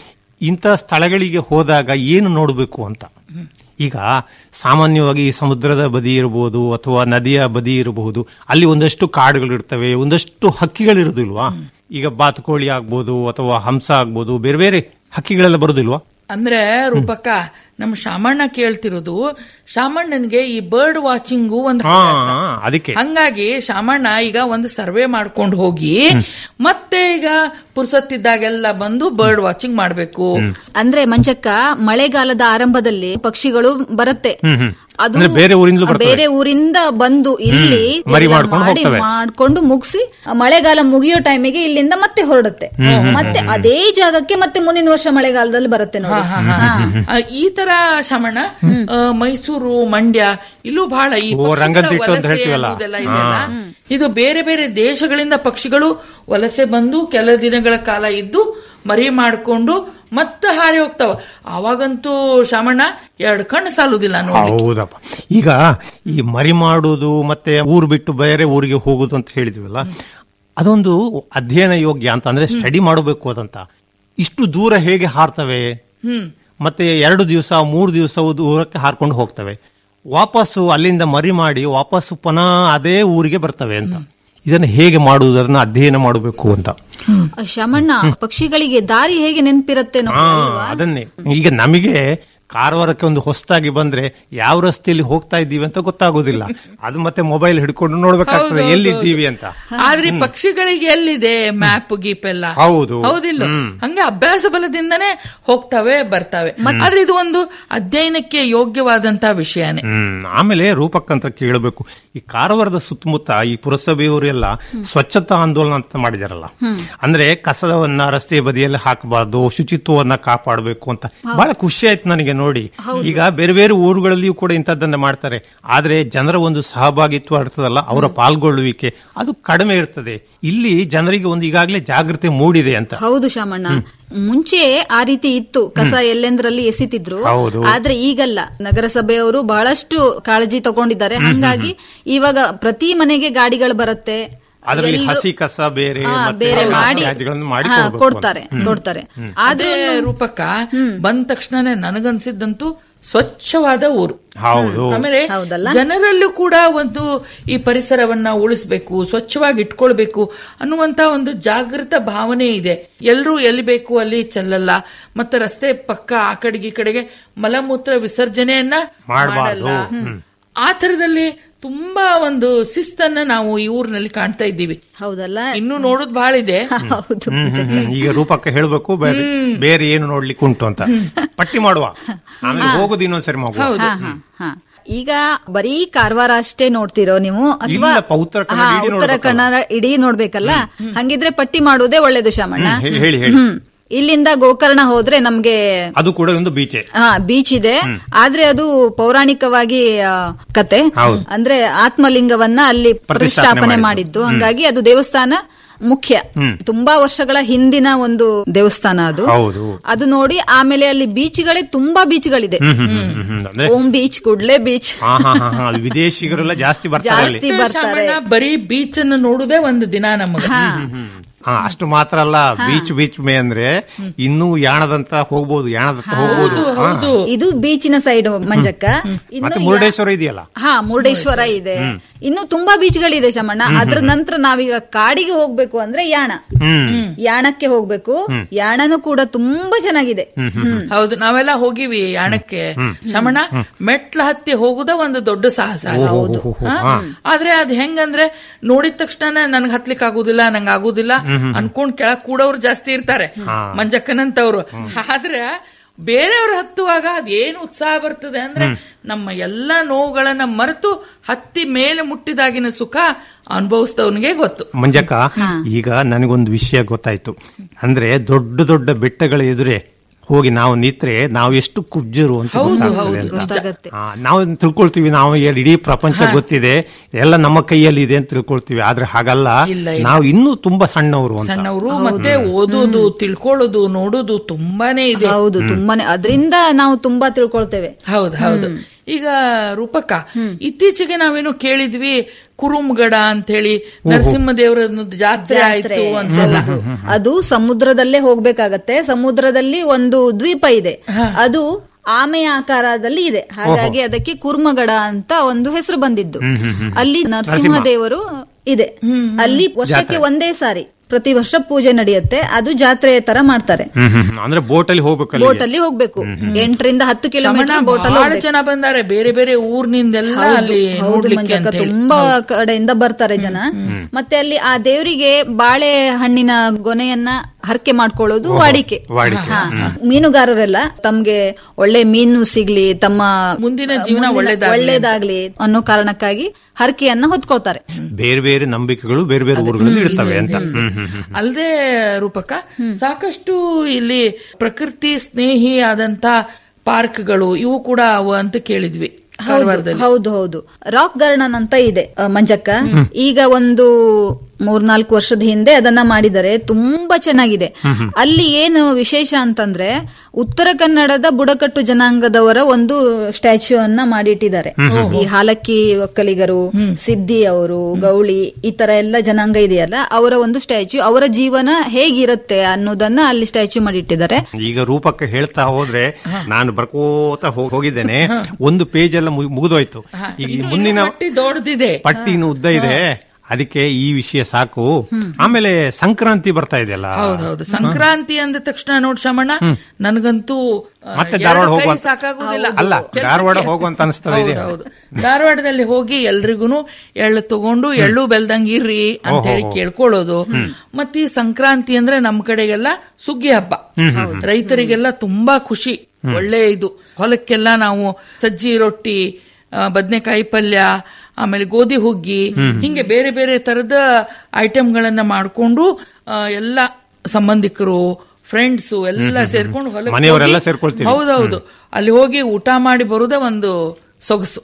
ಇಂಥ ಸ್ಥಳಗಳಿಗೆ ಹೋದಾಗ ಏನು ನೋಡಬೇಕು ಅಂತ ಈಗ ಸಾಮಾನ್ಯವಾಗಿ ಈ ಸಮುದ್ರದ ಬದಿ ಇರಬಹುದು ಅಥವಾ ನದಿಯ ಬದಿ ಇರಬಹುದು ಅಲ್ಲಿ ಒಂದಷ್ಟು ಕಾಡುಗಳು ಇರ್ತವೆ ಒಂದಷ್ಟು ಹಕ್ಕಿಗಳಿರುದಿಲ್ವಾ ಈಗ ಬಾತುಕೋಳಿ ಆಗ್ಬೋದು ಅಥವಾ ಹಂಸ ಆಗ್ಬೋದು ಬೇರೆ ಬೇರೆ ಹಕ್ಕಿಗಳೆಲ್ಲ ಬರುದಿಲ್ವಾ ಅಂದ್ರೆ ರೂಪಕ್ಕ ನಮ್ಮ ಶಾಮಣ್ಣ ಕೇಳ್ತಿರೋದು ಶಾಮಣ್ಣನ್ಗೆ ಈ ಬರ್ಡ್ ವಾಚಿಂಗು ಒಂದು ಹಾ ಹವ್ಯಾಸ. ಅದಕ್ಕೆ ಹಂಗಾಗಿ ಶಾಮಣ್ಣ ಈಗ ಒಂದು ಸರ್ವೆ ಮಾಡ್ಕೊಂಡು ಹೋಗಿ ಮತ್ತೆ ಈಗ ಪುರ್ಸತ್ತಿದ್ದಾಗೆಲ್ಲ ಬಂದು ಬರ್ಡ್ ವಾಚಿಂಗ್ ಮಾಡ್ಬೇಕು ಅಂದ್ರೆ ಮಂಜಕ್ಕ ಮಳೆಗಾಲದ ಆರಂಭದಲ್ಲಿ ಪಕ್ಷಿಗಳು ಬರುತ್ತೆ ಹ್ಮ್ ಹ್ಮ್ ಅದು ಅಂದ್ರೆ ಬೇರೆ ಊರಿಂದಲೂ ಬರ್ತವೆ ಬೇರೆ ಊರಿಂದ ಬಂದು ಇಲ್ಲಿ ಹ್ಮ್. ಮರಿ ಎಲ್ಲ ಮಾಡ್ಕೊಂಡು ಮಾಡಿ ಹೋಗ್ತವೆ. ಮಾಡ್ಕೊಂಡು ಮುಗಿಸಿ ಮಳೆಗಾಲ ಮುಗಿಯೋ ಟೈಮಿಗೆ ಇಲ್ಲಿಂದ ಮತ್ತೆ ಹೊರಡುತ್ತೆ ಹ್ಮ್, ಹ್ಮ್, ಮತ್ತೆ ಅದೇ ಜಾಗಕ್ಕೆ ಮತ್ತೆ ಮುಂದಿನ ವರ್ಷ ಮಳೆಗಾಲದಲ್ಲಿ ಬರುತ್ತೆ ನೋಡಿ ಹಾ, ಹಾ, ಹಾ. ಆ, ಈ ತರ ಶಾಮಣ್ಣ ಆ, ಮೈಸೂರು ಮಂಡ್ಯ ಇಲ್ಲೂ ಬಹಳ ಈ ಓ, ಪಕ್ಷಿಗಳ ರಂಗನತಿಟ್ಟು ಅಂತ ವಲಸೆ ಹೇಳ್ತೀವಲ್ಲ. ಅನ್ನೋದೆಲ್ಲ ಇದೆಯಲ್ಲ, ಹಾ. ಇದು ಬೇರೆ ಬೇರೆ ದೇಶಗಳಿಂದ ಪಕ್ಷಿಗಳು ವಲಸೆ ಬಂದು ಕೆಲ ದಿನಗಳ ಕಾಲ ಇದ್ದು ಮರಿ ಮಾಡ್ಕೊಂಡು ಮತ್ತೆ ಹಾರಿ ಹೋಗ್ತಾವ ಅವಾಗಂತೂ ಶಾಮಣ್ಣ ಎರಡು ಕಣ್ಣು ಸಾಲುದಿಲ್ಲ ನೋಡಿ ಹೌದಪ್ಪ ಈಗ ಈ ಮರಿ ಮಾಡುವುದು ಮತ್ತೆ ಊರು ಬಿಟ್ಟು ಬೇರೆ ಊರಿಗೆ ಹೋಗುದು ಅಂತ ಹೇಳಿದ್ವಲ್ಲ ಅದೊಂದು ಅಧ್ಯಯನ ಯೋಗ್ಯ ಅಂತ ಅಂದ್ರೆ ಸ್ಟಡಿ ಮಾಡಬೇಕು ಅದಂತ ಇಷ್ಟು ದೂರ ಹೇಗೆ ಹಾರ್ತವೆ ಹ್ಮ್ ಮತ್ತೆ ಎರಡು ದಿವಸ ಮೂರು ದಿವಸ ದೂರಕ್ಕೆ ಹಾರ್ಕೊಂಡು ಹೋಗ್ತವೆ ವಾಪಸ್ಸು ಅಲ್ಲಿಂದ ಮರಿ ಮಾಡಿ ವಾಪಸ್ಸು ಪುನಃ ಅದೇ ಊರಿಗೆ ಬರ್ತವೆ ಅಂತ ಇದನ್ನು ಹೇಗೆ ಮಾಡುವುದು ಅದನ್ನ ಅಧ್ಯಯನ ಮಾಡಬೇಕು ಅಂತ ಶಮಣ್ಣ ಪಕ್ಷಿಗಳಿಗೆ ದಾರಿ ಹೇಗೆ ನೆನಪಿರುತ್ತೆ ಹಾ ಅದನ್ನೇ ಈಗ ನಮಗೆ ಕಾರವಾರಕ್ಕೆ ಒಂದು ಹೊಸದಾಗಿ ಬಂದ್ರೆ ಯಾವ ರಸ್ತೆಯಲ್ಲಿ ಹೋಗ್ತಾ ಇದ್ದೀವಿ ಅಂತ ಗೊತ್ತಾಗೋದಿಲ್ಲ ಅದು ಮತ್ತೆ ಮೊಬೈಲ್ ಹಿಡ್ಕೊಂಡು ನೋಡ್ಬೇಕಾಗ್ತದೆ ಹೌದು, ಎಲ್ಲಿದ್ದೀವಿ ಅಂತ ಆದ್ರೆ ಈ ಪಕ್ಷಿಗಳಿಗೆ ಎಲ್ಲಿದೆ ಮ್ಯಾಪ್ ಗೀಪ್ ಎಲ್ಲ ಹೌದು. ಹೌದಿಲ್ಲ ಹ್ಮ್. ಹಂಗೆ ಅಭ್ಯಾಸ ಬಲದಿಂದನೇ ಹೋಗ್ತವೆ ಬರ್ತವೆ ಆದ್ರೆ ಇದು ಒಂದು ಅಧ್ಯಯನಕ್ಕೆ ಯೋಗ್ಯವಾದಂತ ವಿಷಯನೇ ಹ್ಮ್ ಆಮೇಲೆ ರೂಪಕ್ ಅಂತ ಕೇಳಬೇಕು ಈ ಕಾರವಾರದ ಸುತ್ತಮುತ್ತ ಈ ಪುರಸಭೆಯವರೆಲ್ಲ ಸ್ವಚ್ಛತಾ ಆಂದೋಲನ ಅಂತ ಮಾಡಿದಾರಲ್ಲ ಅಂದ್ರೆ ಕಸವನ್ನ ರಸ್ತೆ ಬದಿಯಲ್ಲಿ ಹಾಕಬಾರ್ದು ಶುಚಿತ್ವವನ್ನ ಕಾಪಾಡಬೇಕು ಅಂತ ಬಹಳ ಖುಷಿ ಆಯ್ತು ನನಗೆ ನೋಡಿ ಈಗ ಬೇರೆ ಬೇರೆ ಊರುಗಳಲ್ಲಿಯೂ ಕೂಡ ಇಂಥದ್ದನ್ನ ಮಾಡ್ತಾರೆ ಆದ್ರೆ ಜನರ ಒಂದು ಸಹಭಾಗಿತ್ವ ಇರ್ತದಲ್ಲ ಅವರ ಪಾಲ್ಗೊಳ್ಳುವಿಕೆ ಅದು ಕಡಿಮೆ ಇರ್ತದೆ ಇಲ್ಲಿ ಜನರಿಗೆ ಒಂದು ಈಗಾಗಲೇ ಜಾಗೃತಿ ಮೂಡಿದೆ ಅಂತ ಹೌದು ಶಾಮಣ್ಣ ಮುಂಚೆ ಆ ರೀತಿ ಇತ್ತು ಕಸ ಎಲ್ಲೆಂದ್ರಲ್ಲಿ ಎಸಿತಿದ್ರು ಹೌದು. ಆದ್ರೆ ಈಗಲ್ಲ ನಗರಸಭೆಯವರು ಬಹಳಷ್ಟು ಕಾಳಜಿ ತಗೊಂಡಿದ್ದಾರೆ ಹಂಗಾಗಿ ಇವಾಗ ಪ್ರತಿ ಮನೆಗೆ ಗಾಡಿಗಳು ಬರುತ್ತೆ ಅದರಲ್ಲಿ ಎಲ್ರು- ಹಸಿ ಕಸ ಬೇರೆ ಹಾ, ಮತ್ತೆ ಬೇರೆ ಎಲ್ಲ ಮಾಡಿ ತ್ಯಾಜ್ಯಗಳನ್ನು ಮಾಡಿ ಹಾ, ಕೊಡ್ಬೇಕು ಅಂತ. ಕೊಡ್ತಾರೆ ಹ್ಮ್. ಕೊಡ್ತಾರೆ ಆದ್ರೆ ರೂಪಕ್ಕ ಬಂದ ತಕ್ಷಣನೇ ನನಗನ್ಸಿದ್ದಂತೂ ಸ್ವಚ್ಛವಾದ ಊರು ಹೌದು ಆಮೇಲೆ ಜನರಲ್ಲೂ ಕೂಡ ಒಂದು ಈ ಪರಿಸರವನ್ನ ಉಳಿಸ್ಬೇಕು ಸ್ವಚ್ಛವಾಗಿ ಇಟ್ಕೊಳ್ಬೇಕು ಅನ್ನುವಂತ ಒಂದು ಜಾಗೃತ ಭಾವನೆ ಇದೆ ಎಲ್ಲರೂ ಎಲ್ಲಿ ಬೇಕು ಅಲ್ಲಿ ಚೆಲ್ಲಲ್ಲ ಮತ್ತೆ ರಸ್ತೆ ಪಕ್ಕ ಆ ಕಡೆಗೆ ಈ ಕಡೆಗೆ ಮಲಮೂತ್ರ ವಿಸರ್ಜನೆಯನ್ನ ಮಾಡಬಾರ್ದು ಮಾಡಲ್ಲ ಆ ತರದಲ್ಲಿ ತುಂಬಾ ಒಂದು ಶಿಸ್ತನ್ನ ನಾವು ಈ ಊರಿನಲ್ಲಿ ಕಾಣ್ತಾ ಇದ್ದೀವಿ ಹೌದಲ್ಲ ಇನ್ನು ನೋಡೋದು ಬಹಳ ಇದೆ ಹೌದು ಹ್ಮ್, ಹ್ಮ್, ಹ್ಮ್. ಈಗ ರೂಪಕ್ಕೆ ಹೇಳಬೇಕು ಬೇರೆ ಬೇರೆ ಏನು ನೋಡ್ಲಿಕ್ಕೆ ಉಂಟು ಅಂತ ಪಟ್ಟಿ ಮಾಡುವ ಆಮೇಲೆ ಹೋಗುದು ಇನ್ನೊಂದ್ಸರಿ ಮಗು ಹಾ, ಹಾ, ಹಾ. ಈಗ ಬರೀ ಕಾರವಾರ ಅಷ್ಟೇ ನೋಡ್ತಿರೋ ನೀವು ಅಥವಾ ಇಲ್ಲಪ್ಪ, ಉತ್ತರ ಕನ್ನಡ ಹಾ, ಇಡೀ ಉತ್ತರ ನೋಡ್ಬೇಕಲ್ಲ. ಕನ್ನಡ ಇಡೀ ನೋಡ್ಬೇಕಲ್ಲ ಹಂಗಿದ್ರೆ ಪಟ್ಟಿ ಮಾಡುವುದೇ ಒಳ್ಳೇದು ಶಾಮಣ್ಣ ಹ್ಮ್, ಹೇಳಿ, ಹೇಳಿ. ಹ್ಮ್. ಇಲ್ಲಿಂದ ಗೋಕರ್ಣ ಹೋದ್ರೆ ನಮ್ಗೆ ಅದು ಕೂಡ ಒಂದು ಬೀಚೆ ಹಾ ಬೀಚ್ ಇದೆ ಆದ್ರೆ ಅದು ಪೌರಾಣಿಕವಾಗಿ ಆ, ಕತೆ ಹೌದು. ಅಂದ್ರೆ ಆತ್ಮಲಿಂಗವನ್ನ ಅಲ್ಲಿ ಪ್ರತಿಷ್ಠಾಪನೆ ಮಾಡಿದ್ದು. ಮಾಡಿದ್ದು ಹಂಗಾಗಿ ಅದು ದೇವಸ್ಥಾನ ಮುಖ್ಯ ಹ್ಮ್. ತುಂಬಾ ವರ್ಷಗಳ ಹಿಂದಿನ ಒಂದು ದೇವಸ್ಥಾನ ಅದು ಹೌದು ಅದು ನೋಡಿ ಆಮೇಲೆ ಅಲ್ಲಿ ಬೀಚ್ಗಳೇ ತುಂಬಾ ಬೀಚ್ಗಳಿದೆ ಹ್ಮ್, ಹ್ಮ್, ಹ್ಮ್, ಹ್ಮ್. ಅಂದ್ರೆ ಓಂ ಬೀಚ್ ಕುಡ್ಲೆ ಬೀಚ್ ಹಾ ಹಾ ಹಾ ಹಾ ಅಲ್ಲಿ ವಿದೇಶಿಗರೆಲ್ಲ ಜಾಸ್ತಿ ಬರ್ತಾರೆ ಅಲ್ಲಿ ಜಾಸ್ತಿ ಬರ್ತಾರೆ ಶಾಮಣ್ಣ ಬರೀ ಬೀಚ್ ಅನ್ನು ನೋಡುದೇ ಒಂದು ದಿನ ನಮಗೆ ಹಾ ಅಷ್ಟು ಮಾತ್ರ ಅಲ್ಲ ಬೀಚ್ ಬೀಚ್ ಮೇ ಅಂದ್ರೆ ಇನ್ನೂ ಯಾಣದಂತ ಹೋಗ್ಬೋದು ಯಾಣದಂತ ಹೋಗ್ಬೋದು ಹಾ. ಇದು ಬೀಚಿನ ಸೈಡ್ ಮಂಜಕ್ಕ ಇನ್ನು ಮತ್ತೆ ಮುರುಡೇಶ್ವರ ಇದೆಯಲ್ಲ ಹಾ ಮುರುಡೇಶ್ವರ ಇದೆ ಇನ್ನು ತುಂಬಾ ಬೀಚ್ಗಳಿದೆ ಶಮಣ್ಣ ಅದ್ರ ನಂತರ ನಾವೀಗ ಕಾಡಿಗೆ ಹೋಗ್ಬೇಕು ಅಂದ್ರೆ ಯಾಣ ಹ್ಮ್ ಯಾಣಕ್ಕೆ ಹೋಗ್ಬೇಕು ಯಾಣನು ಕೂಡ ತುಂಬಾ ಚೆನ್ನಾಗಿದೆ ಹ್ಮ್. ಹೌದು ನಾವೆಲ್ಲ ಹೋಗಿವಿ ಯಾಣಕ್ಕೆ ಶಮಣ ಮೆಟ್ಲ ಹತ್ತಿ ಹೋಗುದ ಒಂದು ದೊಡ್ಡ ಸಾಹಸ ಅದು. ಹೌದು. ಹಾ? ಹಾ. ಆದ್ರೆ ಅದ್ ಹೆಂಗಂದ್ರೆ ನೋಡಿದ ತಕ್ಷಣ ನನ್ಗೆ ಹತ್ಲಿಕ್ ಆಗುದಿಲ್ಲ ನಂಗೆ ಆಗುದಿಲ್ಲ ಅನ್ಕೊಂಡ್ ಕೆಳಗ್ ಕೂಡೋರು ಜಾಸ್ತಿ ಇರ್ತಾರೆ ಮಂಜಕ್ಕನಂತವ್ರು ಆದ್ರೆ ಬೇರೆಯವ್ರು ಹತ್ತುವಾಗ ಅದೇನು ಉತ್ಸಾಹ ಬರ್ತದೆ ಅಂದ್ರೆ ನಮ್ಮ ಎಲ್ಲಾ ನೋವುಗಳನ್ನ ಮರೆತು ಹತ್ತಿ ಮೇಲೆ ಮುಟ್ಟಿದಾಗಿನ ಸುಖ ಅನುಭವಿಸಿದವನಿಗೆ ಗೊತ್ತು ಮಂಜಕ್ಕ ಈಗ ನನಗೊಂದು ವಿಷಯ ಗೊತ್ತಾಯ್ತು ಅಂದ್ರೆ ದೊಡ್ಡ ದೊಡ್ಡ ಬೆಟ್ಟಗಳ ಎದುರೇ ಹೋಗಿ ನಾವು ನಿತ್ರೆ ನಾವು ಎಷ್ಟು ಕುಬ್ಜರು ಅಂತ ಗೊತ್ತಾಗ್ತದೆ ಅಂತ ಗೊತ್ತಾಗತ್ತೆ ಆ, ನಾವು ತಿಳ್ಕೊಳ್ತೀವಿ ನಾವು ಎಲ್- ಇಡೀ ಪ್ರಪಂಚ ಗೊತ್ತಿದೆ ಎಲ್ಲ ನಮ್ಮ ಕೈಯಲ್ಲಿ ಇದೆ ಅಂತ ತಿಳ್ಕೊಳ್ತೀವಿ ಆದ್ರೆ ಹಾಗಲ್ಲ ಇಲ್ಲ, ಇಲ್ಲ. ನಾವು ಇನ್ನೂ ತುಂಬಾ ಸಣ್ಣವರು ಅಂತ ಸಣ್ಣವರು ಮತ್ತೆ ಓದೋದು ತಿಳ್ಕೊಳ್ಳೋದು ನೋಡೋದು ತುಂಬಾನೇ ಇದೆ ಹೌದು ತುಂಬಾನೇ ಅದರಿಂದ ನಾವು ತುಂಬಾ ತಿಳ್ಕೊಳ್ತೇವೆ ಹೌದು ಹೌದು ಈಗ ರೂಪಕ್ಕ ಇತ್ತೀಚೆಗೆ ನಾವೇನೋ ಕೇಳಿದ್ವಿ ಕುರುಮ್ಗಡ ಅಂತ ಹೇಳಿ ನರಸಿಂಹದೇವರ ಜಾತ್ರೆ ಆಯ್ತು ಅಂತೆಲ್ಲ ಅದು ಸಮುದ್ರದಲ್ಲೇ ಹೋಗ್ಬೇಕಾಗತ್ತೆ ಸಮುದ್ರದಲ್ಲಿ ಒಂದು ದ್ವೀಪ ಇದೆ ಅದು ಆಮೆಯ ಆಕಾರದಲ್ಲಿ ಇದೆ ಹಾಗಾಗಿ ಅದಕ್ಕೆ ಕುರ್ಮಗಡ ಅಂತ ಒಂದು ಹೆಸರು ಬಂದಿದ್ದು ಅಲ್ಲಿ ನರಸಿಂಹದೇವರು ಇದೆ ಅಲ್ಲಿ ವರ್ಷಕ್ಕೆ ಒಂದೇ ಸಾರಿ ಪ್ರತಿ ವರ್ಷ ಪೂಜೆ ನಡೆಯುತ್ತೆ ಅದು ಜಾತ್ರೆ ತರ ಮಾಡ್ತಾರೆ ಹ್ಮ್, ಹ್ಮ್, ಹ್ಮ್. ಅಂದ್ರೆ ಬೋಟ್ ಅಲ್ಲಿ ಹೋಗ್ಬೇಕಲ್ಲ ಬೋಟ್ ಅಲ್ಲಿ ಹೋಗ್ಬೇಕು ಎಂಟರಿಂದ ಹತ್ತು ಕಿಲೋಮೀಟರ್ ಬೋಟ್ ಅಲ್ಲಿ ಬಹಳ ಹೋಗ್ಬೇಕು. ಜನ ಬಂದಾರೆ ಬೇರೆ ಬೇರೆ ಊರ್ನಿಂದೆಲ್ಲ ಹೌದು, ಅಲ್ಲಿ ಹೌದು ನೋಡ್ಲಿಕ್ಕೆ ಮಂಜಕ್ಕ, ಅಂತ ಹೇಳಿ. ತುಂಬಾ ಕಡೆಯಿಂದ ಬರ್ತಾರೆ ಜನ ಮತ್ತೆ ಅಲ್ಲಿ ಆ ದೇವರಿಗೆ ಬಾಳೆ ಹಣ್ಣಿನ ಗೊನೆಯನ್ನ ಹರಕೆ ಮಾಡ್ಕೊಳ್ಳೋದು ವಾಡಿಕೆ ವಾಡಿಕೆ, ಹಾ. ಮೀನುಗಾರರೆಲ್ಲ ತಮ್ಗೆ ಒಳ್ಳೆ ಮೀನು ಸಿಗ್ಲಿ ತಮ್ಮ ಮುಂದಿನ ಜೀವನ ಮುಂದಿನ ಒಳ್ಳೇದಾಗ್ಲಿ ಒಳ್ಳೇದಾಗ್ಲಿ ಅನ್ನೋ ಕಾರಣಕ್ಕಾಗಿ ಹರಕೆಯನ್ನ ಹೊತ್ಕೊಳ್ತಾರೆ ಬೇರೆ ಬೇರೆ ನಂಬಿಕೆಗಳು ಬೇರೆ ಬೇರೆ ಊರುಗಳಲ್ಲಿ ಇರ್ತವೆ ಅಂತ ಹ್ಮ್ ಹ್ಮ್ ಹ್ಮ್ ಅಲ್ಲದೆ ರೂಪಕ ಸಾಕಷ್ಟು ಇಲ್ಲಿ ಪ್ರಕೃತಿ ಸ್ನೇಹಿ ಆದಂತ ಪಾರ್ಕ್ಗಳು ಇವು ಕೂಡ ಅವ ಅಂತ ಕೇಳಿದ್ವಿ ಕಾರವಾರದಲ್ಲಿ ಹೌದು ಹೌದು ರಾಕ್ ಗಾರ್ಡನ್ ಅಂತ ಇದೆ ಆ, ಮಂಜಕ್ಕ ಈಗ ಒಂದು ಮೂರ್ನಾಲ್ಕು ವರ್ಷದ ಹಿಂದೆ ಅದನ್ನ ಮಾಡಿದರೆ ತುಂಬಾ ಚೆನ್ನಾಗಿದೆ ಅಲ್ಲಿ ಏನು ವಿಶೇಷ ಅಂತಂದ್ರೆ ಉತ್ತರ ಕನ್ನಡದ ಬುಡಕಟ್ಟು ಜನಾಂಗದವರ ಒಂದು ಸ್ಟ್ಯಾಚ್ಯೂ ಅನ್ನ ಮಾಡಿಟ್ಟಿದ್ದಾರೆ ಈ ಹಾಲಕ್ಕಿ ಒಕ್ಕಲಿಗರು ಸಿದ್ದಿ ಅವರು ಗೌಳಿ ಈ ತರ ಎಲ್ಲ ಜನಾಂಗ ಇದೆಯಲ್ಲ ಅವರ ಒಂದು ಸ್ಟ್ಯಾಚ್ಯೂ ಅವರ ಜೀವನ ಹೇಗಿರುತ್ತೆ ಅನ್ನೋದನ್ನ ಅಲ್ಲಿ ಸ್ಟ್ಯಾಚ್ಯೂ ಮಾಡಿಟ್ಟಿದ್ದಾರೆ ಈಗ ರೂಪಕ್ಕೆ ಹೇಳ್ತಾ ಹೋದ್ರೆ ನಾನು ಬರ್ಕೋತಾ ಹೋಗ್- ಹೋಗಿದ್ದೇನೆ ಒಂದು ಪೇಜ್ ಎಲ್ಲ ಮುಗ್- ಮುಗಿದೋಯ್ತು ಈಗ ಈ ಮುಂದಿನ ಪಟ್ಟಿ ದೊಡ್ಡದಿದೆ ಪಟ್ಟಿ ಇನ್ನು ಉದ್ದ ಇದೆ ಅದಕ್ಕೆ ಈ ವಿಷಯ ಸಾಕು ಆಮೇಲೆ ಸಂಕ್ರಾಂತಿ ಬರ್ತಾ ಇದೆಯಲ್ಲ ಹೌದೌದು ಸಂಕ್ರಾಂತಿ ಅಂದ ತಕ್ಷಣ ನೋಡ್ ಶಮಣ್ಣ ನನಗಂತೂ ಆ, ಮತ್ತೆ ಎರಡು ಧಾರವಾಡ ಕೈ ಹೋಗುವ ಸಾಕಾಗುದಿಲ್ಲ ಅಲ್ಲ ಕೆಲ್ಸಕ್ಕೆ. ಧಾರವಾಡ ಹೋಗುವಂತ ಅನಿಸ್ತದೆ ಇದೆ ಹೌದು, ಹೌದು. ಧಾರವಾಡದಲ್ಲಿ ಹೋಗಿ ಎಲ್ರಿಗೂ ಎಳ್ಳು ತಗೊಂಡು ಎಳ್ಳು ಬೆಲ್ದಂಗ್ ಇರ್ರಿ ಅಂತ ಹೇಳಿ ಓಹೋ. ಕೇಳ್ಕೊಳ್ಳೋದು ಮತ್ತೆ ಈ ಸಂಕ್ರಾಂತಿ ಅಂದ್ರೆ ನಮ್ ಕಡೆಗೆಲ್ಲ ಸುಗ್ಗಿ ಹಬ್ಬ ರೈತರಿಗೆಲ್ಲ ತುಂಬಾ ಖುಷಿ ಒಳ್ಳೆ ಇದು ಹೊಲಕ್ಕೆಲ್ಲ ನಾವು ಸಜ್ಜಿ ರೊಟ್ಟಿ ಆ, ಬದ್ನೆಕಾಯಿ ಪಲ್ಯ ಆಮೇಲೆ ಗೋಧಿ ಹುಗ್ಗಿ ಹಿಂಗೆ ಬೇರೆ ಬೇರೆ ತರದ ಐಟಮ್ಗಳನ್ನ ಮಾಡ್ಕೊಂಡು ಆ, ಎಲ್ಲ ಸಂಬಂಧಿಕರು ಫ್ರೆಂಡ್ಸ್ ಎಲ್ಲ ಸೇರ್ಕೊಂಡು ಹೊಲಕ್ಕೆ ಮನೆಯವರೆಲ್ಲ ಹೋಗಿ- ಸೇರ್ಕೊಳ್ತೀವಿ. ಹೌದೌದು ಅಲ್ಲಿ ಹೋಗಿ ಊಟ ಮಾಡಿ ಬರುದೇ ಒಂದು ಸೊಗಸು